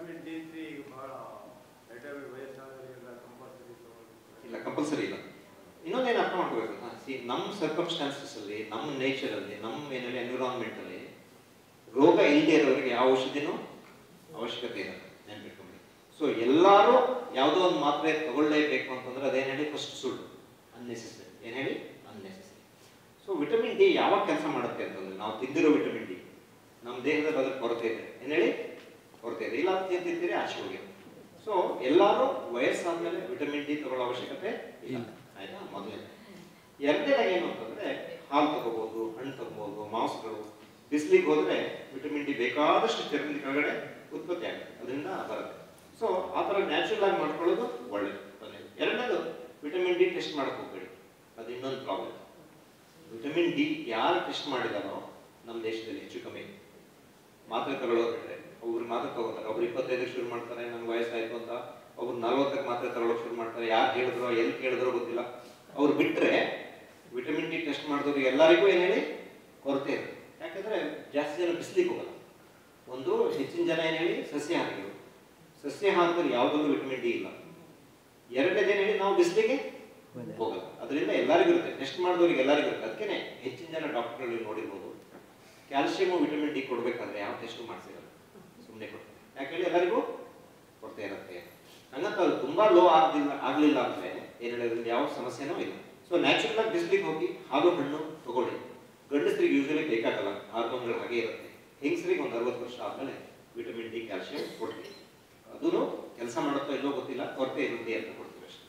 vitamin D three ಈಗ ಬಹಳ ರಿಟೈರ್ಡ್ ವಯಸ್ಸಾದವರಿಗೆಲ್ಲ ಕಂಪಲ್ಸರಿ ಇಲ್ಲ ಕಂಪಲ್ಸರಿ ಇಲ್ಲ ಇನ್ನೊಂದೇನು ಅರ್ಥ ಮಾಡ್ಕೋಬೇಕು ಸಿ ನಮ್ಮ ಸರ್ಕಮ್ಸ್ಟಾನ್ಸಸ್ ಅಲ್ಲಿ ನಮ್ಮ ನೇಚರ್ ಅಲ್ಲಿ ನಮ್ಮ ಏನಲ್ಲಿ ಎನ್ವಿರಾನ್ಮೆಂಟ್ ಅಲ್ಲಿ ರೋಗ ಇಲ್ಲದೆ ಇರೋರಿಗೆ ಯಾವ ಔಷಧಿನೂ ಅವಶ್ಯಕತೆ ಇಲ್ಲ ನೆನ್ಪಿಟ್ಕೊಂಡು ಸೊ ಎಲ್ಲರೂ ಯಾವುದೋ ಒಂದು ಮಾತ್ರೆ ತಗೊಳ್ಳೇಬೇಕು ಅಂತಂದ್ರೆ ಅದೇನು ಹೇಳಿ ಫಸ್ಟ್ ಸುಳ್ಳು ಅನ್ನೆಸೆಸರಿ ಏನು ಹೇಳಿ ಅನ್ನೆಸೆಸರಿ ಸೊ ವಿಟಮಿನ್ ಡಿ ಯಾವಾಗ ಕೆಲಸ ಮಾಡುತ್ತೆ ಅಂತಂದ್ರೆ ನಾವು ತಿಂದಿರೋ ವಿಟಮಿನ್ ಡಿ ನಮ್ಮ ದೇಹದಲ್ಲಿ ಅದ್ರ ಕೊರತೆ ಇದೆ ಏನು ಹೇಳಿ ಕೊರತೆ ಇದೆ ಇಲ್ಲ ಅಂತ ತಿಂತೀರಿ ಆಚೆ ಹೋಗಿ ಸೊ ಎಲ್ಲರೂ ವಯಸ್ಸಾದ್ಮೇಲೆ ವಿಟಮಿನ್ ಡಿ ತಗೊಳ್ಳೋ ಅವಶ್ಯಕತೆ ಇಲ್ಲ ಆಯ್ತಾ ಮೊದಲೇ ಎರಡನೇದಾಗಿ ಏನು ಅಂತಂದ್ರೆ ಹಾಲು ತಗೋಬಹುದು ಹಣ್ಣು ತಗೋಬಹುದು ಮಾಂಸಗಳು ಬಿಸಿಲಿಗೆ ಹೋದ್ರೆ ವಿಟಮಿನ್ ಡಿ ಬೇಕಾದಷ್ಟು ಚರ್ಮದ ಕೆಳಗಡೆ ಉತ್ಪತ್ತಿ ಆಗುತ್ತೆ ಅದರಿಂದ ಬರುತ್ತೆ ಸೊ ಆ ಥರ ನ್ಯಾಚುರಲ್ ಆಗಿ ಮಾಡ್ಕೊಳ್ಳೋದು ಒಳ್ಳೇದು ಒಂದನೇದು. ಎರಡನೇದು ವಿಟಮಿನ್ ಡಿ ಟೆಸ್ಟ್ ಮಾಡಕ್ ಹೋಗ್ಬೇಡಿ ಅದು ಇನ್ನೊಂದು ಪ್ರಾಬ್ಲಮ್ ವಿಟಮಿನ್ ಡಿ ಯಾರು ಟೆಸ್ಟ್ ಮಾಡಿದಾರೋ ನಮ್ಮ ದೇಶದಲ್ಲಿ ಹೆಚ್ಚು ಕಮ್ಮಿ ಮಾತ್ರೆ ತಗೊಳ್ಳೋರು ಬಿಟ್ರೆ ಒಬ್ರು ಮಾತ್ರೆ ತಗೋತಾರೆ ಒಬ್ರು ಇಪ್ಪತ್ತೈದಕ್ಕೆ ಶುರು ಮಾಡ್ತಾರೆ ನನ್ಗೆ ವಯಸ್ಸಾಯ್ತು ಅಂತ ಒಬ್ರು ನಲ್ವತ್ತಕ್ಕೆ ಮಾತ್ರೆ ತಗೊಳ್ಳೋಕೆ ಶುರು ಮಾಡ್ತಾರೆ ಯಾರು ಹೇಳಿದ್ರು ಎಲ್ಲಿ ಕೇಳಿದ್ರೋ ಗೊತ್ತಿಲ್ಲ ಅವ್ರು ಬಿಟ್ರೆ ವಿಟಮಿನ್ ಡಿ ಟೆಸ್ಟ್ ಮಾಡಿದವ್ರಿಗೆ ಎಲ್ಲರಿಗೂ ಏನು ಹೇಳಿ ಕೊರತೆ ಇದೆ ಯಾಕಂದ್ರೆ ಜಾಸ್ತಿ ಜನ ಬಿಸಿಲಿಗೆ ಹೋಗಲ್ಲ ಒಂದು ಹೆಚ್ಚಿನ ಜನ ಏನು ಹೇಳಿ ಸಸ್ಯಾಹಾರಿಗಳು ಸಸ್ಯಾಹಾರದಲ್ಲಿ ಯಾವುದಲ್ಲೂ ವಿಟಮಿನ್ ಡಿ ಇಲ್ಲ ಎರಡನೇದೇನು ಹೇಳಿ ನಾವು ಬಿಸಿಲಿಗೆ ಹೋಗಲ್ಲ ಅದರಿಂದ ಎಲ್ಲರಿಗೂ ಇರುತ್ತೆ ಟೆಸ್ಟ್ ಮಾಡಿದವ್ರಿಗೆ ಎಲ್ಲರಿಗೂ ಇರುತ್ತೆ ಅದಕ್ಕೆ ಹೆಚ್ಚಿನ ಜನ ಡಾಕ್ಟರ್ಗಳು ನೋಡಿರ್ಬೋದು ಕ್ಯಾಲ್ಸಿಯಂ ವಿಟಮಿನ್ ಡಿ ಕೊಡಬೇಕಾದ್ರೆ ಯಾವ ಟೆಸ್ಟು ಮಾಡಿಸಿರಲ್ಲ ಸುಮ್ಮನೆ ಕೊಡ್ತಾರೆ ಯಾಕೆ ಹೇಳಿ ಎಲ್ಲರಿಗೂ ಕೊಡ್ತಾ ಇರುತ್ತೆ ಹಂಗಂತ ಅದು ತುಂಬಾ ಲೋ ಆಗಲಿಲ್ಲ ಆಗಲಿಲ್ಲ ಅಂದ್ರೆ ಏನು ಹೇಳಿದ್ರಿಂದ ಯಾವ ಸಮಸ್ಯೆನೂ ಇಲ್ಲ ಸೊ ನ್ಯಾಚುರಲ್ ಆಗಿ ಬಿಸಿಲಿಗೆ ಹೋಗಿ ಹಾಲು ಹಣ್ಣು ತಗೊಳ್ಳಿ ಗಂಡಸರಿಗೆ ಯೂಶಲಿ ಬೇಕಾಗಲ್ಲ ಹಾರ್ಮೋನ್ಗಳು ಹಾಗೆ ಇರುತ್ತೆ ಹೆಂಗಸರಿಗೆ ಒಂದು ಅರವತ್ತು ವರ್ಷ ಆದಮೇಲೆ ವಿಟಮಿನ್ ಡಿ ಕ್ಯಾಲ್ಸಿಯಂ ಕೊಡ್ತೀವಿ ಅದೂ ಕೆಲಸ ಮಾಡುತ್ತೋ ಇಲ್ಲೋ ಗೊತ್ತಿಲ್ಲ ಕೊರತೆ ಇರುತ್ತೆ ಅಂತ ಕೊಡ್ತೀವಿ ಅಷ್ಟೇ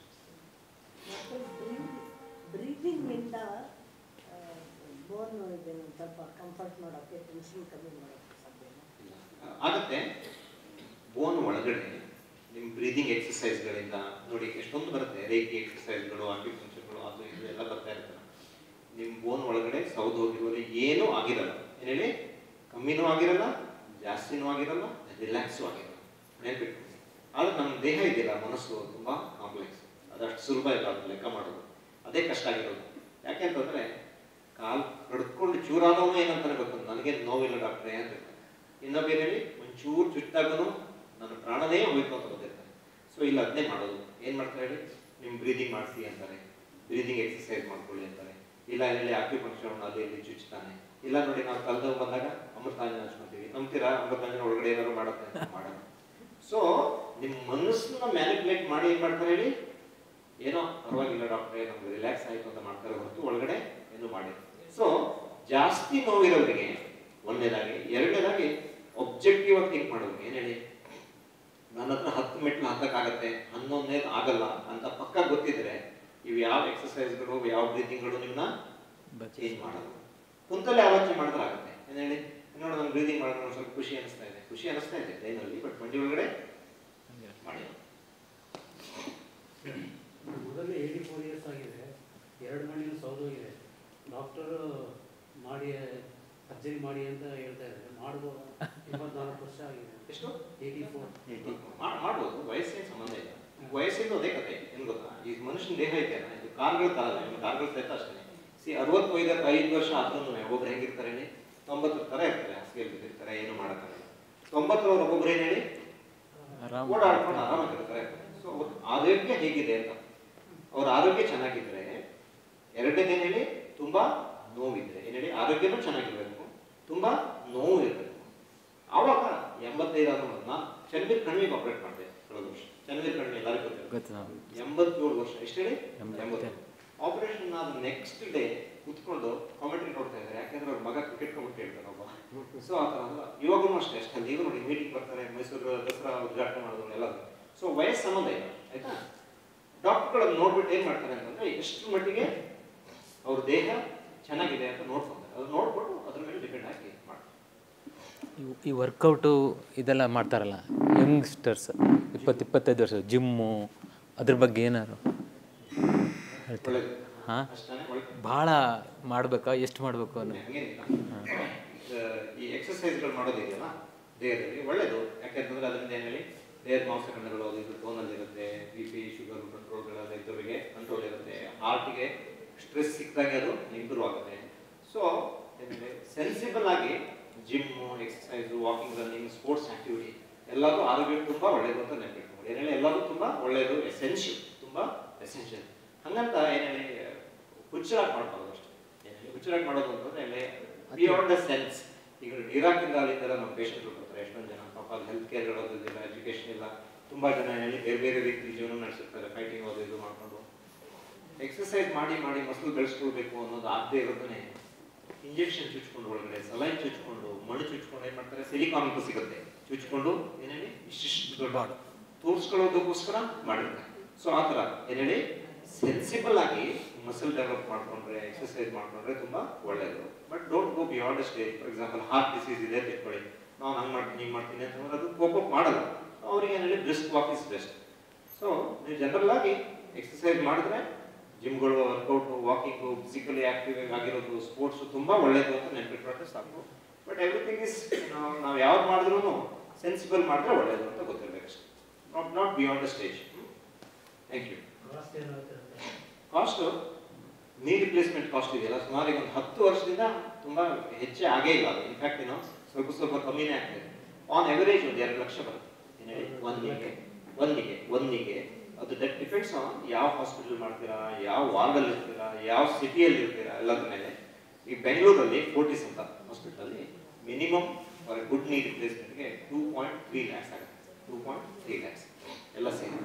ಬ್ರೀದಿಂಗ್ ಇಂದ ಬೋರ್ನ್ ಇದೆ ಒಂದು ಸ್ವಲ್ಪ ಕಂಫರ್ಟ್ ಮಾಡೋಕ್ಕೆ ಟೆನ್ಷನ್ ಕಮ್ಮಿ ಮಾಡೋಕ್ಕೆ ಸಾಧ್ಯನಾ ಇಲ್ಲ. ಆಗತ್ತೆ ಬೋನ್ ಒಳಗಡೆ ನಿಮ್ಮ ಬ್ರೀದಿಂಗ್ ಎಕ್ಸಸೈಸ್ಗಳಿಂದ ನೋಡಿ ಎಷ್ಟೊಂದು ಬರುತ್ತೆ ರೇಖಿ ಎಕ್ಸಸೈಸ್ಗಳು ಆಕ್ಯುಪಂಕ್ಚರ್ಗಳು ಅದು ಇದು ಎಲ್ಲ ಬರ್ತಾ ಇರ್ತದೆ ನಿಮ್ಮ ಬೋನ್ ಒಳಗಡೆ ಸೌದು ಹೋಗಿರೋದು ಏನೂ ಆಗಿರಲ್ಲ ಏನ್ ಹೇಳಿ ಕಮ್ಮಿನೂ ಆಗಿರಲ್ಲ ಜಾಸ್ತಿನೂ ಆಗಿರಲ್ಲ ರಿಲ್ಯಾಕ್ಸು ಆಗಿರಲ್ಲ ನೆನ್ಪಿಟ್ಟು ಆದ್ರೆ ನಮ್ಮ ದೇಹ ಇದೆಯಲ್ಲ ಮನಸ್ಸು ತುಂಬಾ ಕಾಂಪ್ಲೆಕ್ಸ್ ಅದಷ್ಟು ಸುಲಭ ಇಲ್ಲ ಅದು ಲೆಕ್ಕ ಮಾಡೋದು ಅದೇ ಕಷ್ಟ ಆಗಿರೋದು ಯಾಕೆಂತಂದ್ರೆ ಕಾಲ್ ಕಡ್ಕೊಂಡು ಚೂರಾದವನು ಏನಂತಾನೆ ಗೊತ್ತು ನನಗೆ ನೋವಿಲ್ಲ ಡಾಕ್ಟ್ರೇ ಅಂತ ಹೇಳ್ತಾನೆ. ಇನ್ನೊಬ್ಬ ಹೇಳಿ ಒಂಚೂರು ಚುಟ್ಟಾಗನು ನನ್ನ ಪ್ರಾಣನೇ ಹೋಯ್ತು ಅಂತ ಗೊತ್ತಿರ್ತಾನೆ ಸೊ ಇಲ್ಲ ಅದನ್ನೇ ಮಾಡೋದು ಏನ್ ಮಾಡ್ತಾರೆ ಹೇಳಿ ನಿಮ್ ಬ್ರೀದಿಂಗ್ ಮಾಡಿಸಿ ಅಂತಾರೆ ಬ್ರೀದಿಂಗ್ ಎಕ್ಸರ್ಸೈಸ್ ಮಾಡ್ಕೊಳ್ಳಿ ಅಂತಾರೆ ಇಲ್ಲ ಹೇಳಿ ಆಕ್ಯುಪಂಕ್ಷನ್ ಅಲ್ಲಿ ಇಲ್ಲಿ ಚುಚ್ತಾನೆ ಇಲ್ಲ ನೋಡಿ ನಾವು ಕಲ್ದವ್ ಬಂದಾಗ ಅಮೃತಾಂಜನ ಹಚ್ಕೊಂತೀವಿ ನಂಬ್ತೀರಾ ಅಮೃತಾಂಜನ ಒಳಗಡೆ ಏನಾದ್ರು ಮಾಡುತ್ತೆ ಅಂತ ಮಾಡಲ್ಲ ಸೊ ನಿಮ್ ಮನಸ್ಸನ್ನ ಮ್ಯಾನಿಪುಲೇಟ್ ಮಾಡಿ ಏನ್ ಮಾಡ್ತಾರೆ ಹೇಳಿ ಏನೋ ಪರವಾಗಿಲ್ಲ ಡಾಕ್ಟ್ರೇ ನಮ್ಗೆ ರಿಲ್ಯಾಕ್ಸ್ ಆಯ್ತು ಅಂತ ಮಾಡ್ತಾರೆ ಹೊರತು ಒಳಗಡೆ ಏನು ಮಾಡಿ ಸೊ ಜಾಸ್ತಿ ನೋವಿರೋರಿಗೆ ಒಂದನೇದಾಗಿ ಎರಡನೇದಾಗಿ ಒಬ್ಜೆಕ್ಟಿವ್ ಆಗಿ ಥಿಂಕ್ ಮಾಡೋದು ಏನ್ ಹೇಳಿ ನನ್ನ ಹತ್ರ ಹತ್ತು ಮೆಟ್ಲು ಹತ್ತಕ್ಕಾಗತ್ತೆ ಹನ್ನೊಂದನೇದು ಆಗಲ್ಲ ಅಂತ ಪಕ್ಕ ಗೊತ್ತಿದ್ರೆ ಇವು ಯಾವ ಎಕ್ಸಸೈಸ್ಗಳು ಯಾವ ಬ್ರೀದಿಂಗ್ಗಳು ನಿಮ್ಮನ್ನ ಚೇಂಜ್ ಮಾಡಲ್ಲ ಕುಂತಲ್ಲೇ ಆಲೋಚನೆ ಮಾಡಿದ್ರೆ ಆಗುತ್ತೆ ಏನ್ ಹೇಳಿ ನೋಡ ನಾನು ಬ್ರೀದಿಂಗ್ ಮಾಡಿದ್ರೆ ಒಂದ್ ಸ್ವಲ್ಪ ಖುಷಿ ಅನಿಸ್ತಾ ಇದೆ ಖುಷಿ ಅನಿಸ್ತಾ ಇದೆ ಲೈನಲ್ಲಿ ಬಟ್ ಮಂಡಿ ಒಳಗಡೆ ಮಾಡಿ ಮೊದಲೇ ಏಯ್ಟಿ ಫೋರ್ ಇಯರ್ಸ್ ಆಗಿದೆ ಎರಡು ಮಣಿನೂ ಸೌದೋಗಿದೆ ಡಾಕ್ಟರು ಮಾಡಿ ಸರ್ಜರಿ ಮಾಡಿ ಅಂತ ಹೇಳ್ತಾ ಇದ್ದಾರೆ ಮಾಡ್ಬೋದು ಇಪ್ಪತ್ನಾಲ್ಕು ವರ್ಷ ಆಗಿದೆ ಎಷ್ಟು ಏಯ್ಟಿ ಫೋರ್ ಮಾಡ್- ಮಾಡ್ಬೋದು ವಯಸ್ಸಿನ ಸಂಬಂಧ ಇಲ್ಲ ವಯಸ್ಸಿಂದ ಅದೇ ಕತೆ ಏನ್ ಗೊತ್ತಾ ಈ ಮನುಷ್ಯನ ದೇಹ ಇದೆಯಲ್ಲ ಇದು ಕಾರ್ಗಳ ತರ ಅಲ್ಲ ಇನ್ನು ಕಾರ್ಗಳ ಸಹಿತ ಅಷ್ಟೇ ಸಿ ಅರವತ್ತು ಐದು ಐದು ವರ್ಷ ಆದ್ರೂ ಒಬ್ಬೊಬ್ರು ಹೆಂಗಿರ್ತಾರೆ ಹೇಳಿ ತೊಂಬತ್ತರ ತರ ಇರ್ತಾರೆ ಹಾಸಿಗೆ ಬಿದ್ದಿರ್ತಾರೆ ಏನು ಮಾಡಕ್ಕಾಗಲ್ಲ ತೊಂಬತ್ತರವ್ರು ಒಬ್ಬೊಬ್ರು ಏನ್ ಹೇಳಿ ಓಡಾಡ್ಕೊಂಡು ಆರಾಮಾಗಿರ್ತಾರೆ ಸೊ ಆರೋಗ್ಯ ಹೇಗಿದೆ ಅಂತ ಅವ್ರ ಆರೋಗ್ಯ ಚೆನ್ನಾಗಿದ್ರೆ ಎರಡನೇದೇನು ಹೇಳಿ ತುಂಬಾ ನೋವಿದ್ರೆ ಏನ್ ಹೇಳಿ ಆರೋಗ್ಯನೂ ಚೆನ್ನಾಗಿರ್ಬೇಕು ತುಂಬಾ ನೋವು ಇರಬೇಕು ಆವಾಗ ಎಂಬತ್ತೈದು ಆದ್ರೂ ನಾ ಚನ್ನವೀರ್ ಕಣ್ಣಿಗೆ ಆಪರೇಟ್ ಮಾಡಿದೆ ಕಳೆದ ವರ್ಷ ಚನ್ನವೀರ್ ಕಣ್ಣಿ ಎಲ್ಲರಿಗೂ ಗೊತ್ತಿರುತ್ತೆ ಗೊತ್ತು ನಾವು ಎಂಬತ್ತೇಳು ವರ್ಷ ಎಷ್ಟು ಹೇಳಿ ಎಂಬತ್ತೇಳು. ಎಂಬತ್ತೇಳು ಆಪರೇಷನ್ ಆದ ನೆಕ್ಸ್ಟ್ ಡೇ ಕುತ್ಕೊಂಡು ಕಾಮೆಂಟ್ರಿ ನೋಡ್ತಾ ಇದ್ದಾರೆ ಯಾಕಂದ್ರೆ ಅವ್ರ ಮಗ ಕ್ರಿಕೆಟ್ ಕಮೆಂಟ್ರಿ ಹೇಳ್ತಾನೆ ಒಬ್ಬ ಸೊ ಆ ಥರ ಅಲ್ಲ ಇವಾಗೂ ಅಷ್ಟೇ ಅಷ್ಟೇ ಅಲ್ಲಿ ಈಗ ನೋಡಿ ಮೀಟಿಂಗ್ ಬರ್ತಾರೆ ಮೈಸೂರು ದಸರಾ ಉದ್ಘಾಟನೆ ಮಾಡೋದು ಎಲ್ಲ ಸೊ ವಯಸ್ಸು ಸಂಬಂಧ ಇಲ್ಲ ಆಯ್ತಾ ಡಾಕ್ಟರ್ಗಳನ್ನ ನೋಡ್ಬಿಟ್ಟು ಏನ್ ಮಾಡ್ತಾರೆ ಅಂತಂದ್ರೆ ಎಷ್ಟು ಮಟ್ಟಿಗೆ ಅವ್ರ ದೇಹ ಚೆನ್ನಾಗಿದೆ ಅಂತ ನೋಡ್ಕೊಂತಾರೆ ಅದು ನೋಡ್ಬಿಟ್ಟು ಅದ್ರ ಮೇಲೆ ಡಿಪೆಂಡ್ ಆಗಿ ಮಾಡ್ತಾರೆ ಇವ್- ಈ ವರ್ಕೌಟು ಇದೆಲ್ಲ ಮಾಡ್ತಾರಲ್ಲ ಯಂಗ್ಸ್ಟರ್ಸ್ ಇಪ್ಪತ್ತು ಇಪ್ಪತ್ತೈದು ವರ್ಷ ಜಿಮ್ಮು ಅದ್ರ ಬಗ್ಗೆ ಏನಾರು ಹೇಳ್ತೀರಾ ಒಳ್ಳೇದು ಹಾಂ ಅಷ್ಟೇ ಒಳ್ಳೆ ಭಾಳ ಮಾಡಬೇಕಾ ಎಷ್ಟು ಮಾಡಬೇಕು ಅನ್ನೋ ಹಂಗೇನಿಲ್ಲ ಆ, ಈ ಎಕ್ಸಸೈಸ್ಗಳು ಮಾಡೋದಿದೆಯಲ್ಲ ದೇಹದಲ್ಲಿ ಒಳ್ಳೇದು ಯಾಕೆಂತಂದ್ರೆ ಅದರಿಂದ ಏನು ಹೇಳಿ ದೇಹದ ಮಾಂಸಖಂಡಗಳು ಅದು ಇದು ಟೋನಲ್ಲಿ ಇರುತ್ತೆ ಬಿ ಪಿ ಶುಗರ್ ಕಂಟ್ರೋಲ್ಗಳೆಲ್ಲ ಇದ್ದವರಿಗೆ ಕಂಟ್ರೋಲ್ ಇರುತ್ತೆ ಹಾರ್ಟಿಗೆ ಸ್ಟ್ರೆಸ್ ಸಿಕ್ಕಿದಾಗ ಅದು ಇಂಪ್ರೂವ್ ಆಗುತ್ತೆ ಸೊ ಸೆನ್ಸಿಬಲ್ ಆಗಿ gym exercise walking running sports activity ಎಲ್ಲದೂ ಆರೋಗ್ಯಕ್ಕೆ ತುಂಬ ಒಳ್ಳೇದು ಅಂತ ನೆನಪಿಟ್ಕೊಂಡು ಏನು ಹೇಳಿ ಎಲ್ಲದೂ ತುಂಬ ಒಳ್ಳೇದು ಎಸೆನ್ಷಿಯಲ್ ತುಂಬ ಎಸೆನ್ಷಿಯಲ್ ಹಂಗಂತ ಏನು ಹೇಳಿ ಹುಚ್ಚರಾಗಿ ಮಾಡ್ಬಾರ್ದು ಅಷ್ಟೇ ಏನು ಹೇಳಿ ಹುಚ್ಚರಾಗಿ ಮಾಡೋದು ಅಂತಂದ್ರೆ ಹೇಳಿ ಬಿಯಾಂಡ್ ದ ಸೆನ್ಸ್ ಈಗ ಇರಾಕಿಂದ ಅಲ್ಲಿಂದ ನಮ್ಮ ಪೇಷಂಟ್ಗಳು ಬರ್ತಾರೆ ಎಷ್ಟೊಂದು ಜನ ಪಾಪ ಅಲ್ಲಿ ಹೆಲ್ತ್ ಕೇರ್ ಇರೋದಿಲ್ಲ ಎಜುಕೇಶನ್ ಇಲ್ಲ ತುಂಬ ಜನ ಏನು ಹೇಳಿ ಬೇರೆ ಬೇರೆ ರೀತಿ ಜೀವನ ನಡೆಸಿರ್ತಾರೆ ಫೈಟಿಂಗ್ ಅದು ಇದು ಮಾಡ್ಕೊಂಡು ಎಕ್ಸರ್ಸೈಸ್ ಮಾಡಿ ಮಾಡಿ ಮಸಲು ಬೆಳೆಸ್ಕೊಳ್ಬೇಕು ಅನ್ನೋದು ಆಗದೆ ಇರೋದನ್ನೇ ಇಂಜೆಕ್ಷನ್ ಚುಚ್ಕೊಂಡು ಒಳಗಡೆ ಸಲೈನ್ ಚುಚ್ಕೊಂಡು ಮಣ್ಣು ಚುಚ್ಕೊಂಡು ಏನ್ ಮಾಡ್ತಾರೆ ಸಿಲಿಕಾನ್ ಅಂತ ಸಿಗುತ್ತೆ ಚುಚ್ಕೊಂಡು ಏನೇಳಿ ಇಷ್ಟಿಷ್ಟು ದೊಡ್ಡ ತೋರಿಸ್ಕೊಳ್ಳೋದಕ್ಕೋಸ್ಕರ ಮಾಡಿರ್ತಾರೆ ಸೊ ಆ ಥರ ಏನೇಳಿ ಸೆನ್ಸಿಬಲ್ ಆಗಿ ಮಸಲ್ ಡೆವಲಪ್ ಮಾಡ್ಕೊಂಡ್ರೆ ಎಕ್ಸರ್ಸೈಸ್ ಮಾಡ್ಕೊಂಡ್ರೆ ತುಂಬಾ ಒಳ್ಳೇದು but don't go beyond stage for example heart disease ಇದೆ ಅಂತ ಇಟ್ಕೊಳ್ಳಿ ನಾನು ಹಂಗೆ ಮಾಡ್ತೀನಿ ಹಿಂಗೆ ಮಾಡ್ತೀನಿ ಅಂತಂದ್ರೆ ಅದು ಕೋಪ್ ಮಾಡಲ್ಲ ಅವ್ರಿಗೆ ಏನೇಳಿ brisk walk is best so ನೀವು ಜನರಲ್ ಆಗಿ ಎಕ್ಸರ್ಸೈಸ್ ಮಾಡಿದ್ರೆ ಜಿಮ್ಗಳು ವರ್ಕೌಟ್ ವಾಕಿಂಗು ಫಿಸಿಕಲಿ ಆಕ್ಟಿವ್ ಆಗಿರೋದು ಸ್ಪೋರ್ಟ್ಸ್ ತುಂಬಾ ಒಳ್ಳೇದು ಅಂತ ನೆನ್ಪಿಟ್ಕೊಂಡ್ರೆ ಸಾಕು ಬಟ್ ಎವ್ರಿಥಿಂಗ್ ಇಸ್ ನಾವು ಯಾವ್ದು ಮಾಡಿದ್ರು ಸೆನ್ಸಿಬಲ್ ಮಾಡಿದ್ರೆ ಒಳ್ಳೇದು ಅಂತ ಗೊತ್ತಿರಬೇಕು ಅಷ್ಟೇ not not beyond the stage thank you cost ಏನಾಗುತ್ತೆ ಕಾಸ್ಟ್ ನೀ ರಿಪ್ಲೇಸ್ಮೆಂಟ್ ಕಾಸ್ಟ್ ಇದೆಯಲ್ಲ ಸುಮಾರು ಈಗ ಒಂದು ಹತ್ತು ವರ್ಷದಿಂದ ತುಂಬಾ ಹೆಚ್ಚೇ ಆಗೇ ಇಲ್ಲ ಅದು ಇನ್ಫ್ಯಾಕ್ಟ್ ಏನೋ ಸ್ವಲ್ಪ ಸ್ವಲ್ಪ ಕಮ್ಮಿನೇ ಆಗ್ತದೆ ಆನ್ ಎವರೇಜ್ ಒಂದು ಎರಡು ಲಕ್ಷ ಬರುತ್ತೆ ಏನ್ ಹೇಳಿ ಒಂದಿಗೆ ಒಂದಿಗೆ ಒಂದಿಗೆ ಅದು ದಟ್ ಡಿಪೆಂಡ್ಸ್ ಆನ್ ಯಾವ ಹಾಸ್ಪಿಟಲ್ ಮಾಡ್ತೀರಾ ಯಾವ ವಾರ್ಡಲ್ಲಿ ಇರ್ತೀರಾ ಯಾವ ಸಿಟಿಯಲ್ಲಿ ಇರ್ತೀರಾ ಎಲ್ಲದ್ರ ಮೇಲೆ ಈ ಬೆಂಗಳೂರಲ್ಲಿ ಫೋರ್ಟಿಸ್ ಅಂತ ಹಾಸ್ಪಿಟಲಲ್ಲಿ ಮಿನಿಮಮ್ ಫಾರ್ ಗುಡ್ ನೀ ರಿಪ್ಲೇಸ್ಮೆಂಟ್ಗೆ ಟೂ ಪಾಯಿಂಟ್ ತ್ರೀ ಲ್ಯಾಕ್ಸ್ ಆಗುತ್ತೆ ಟೂ ಪಾಯಿಂಟ್ ತ್ರೀ ಲ್ಯಾಕ್ಸ್ ಎಲ್ಲ ಸೇರಿ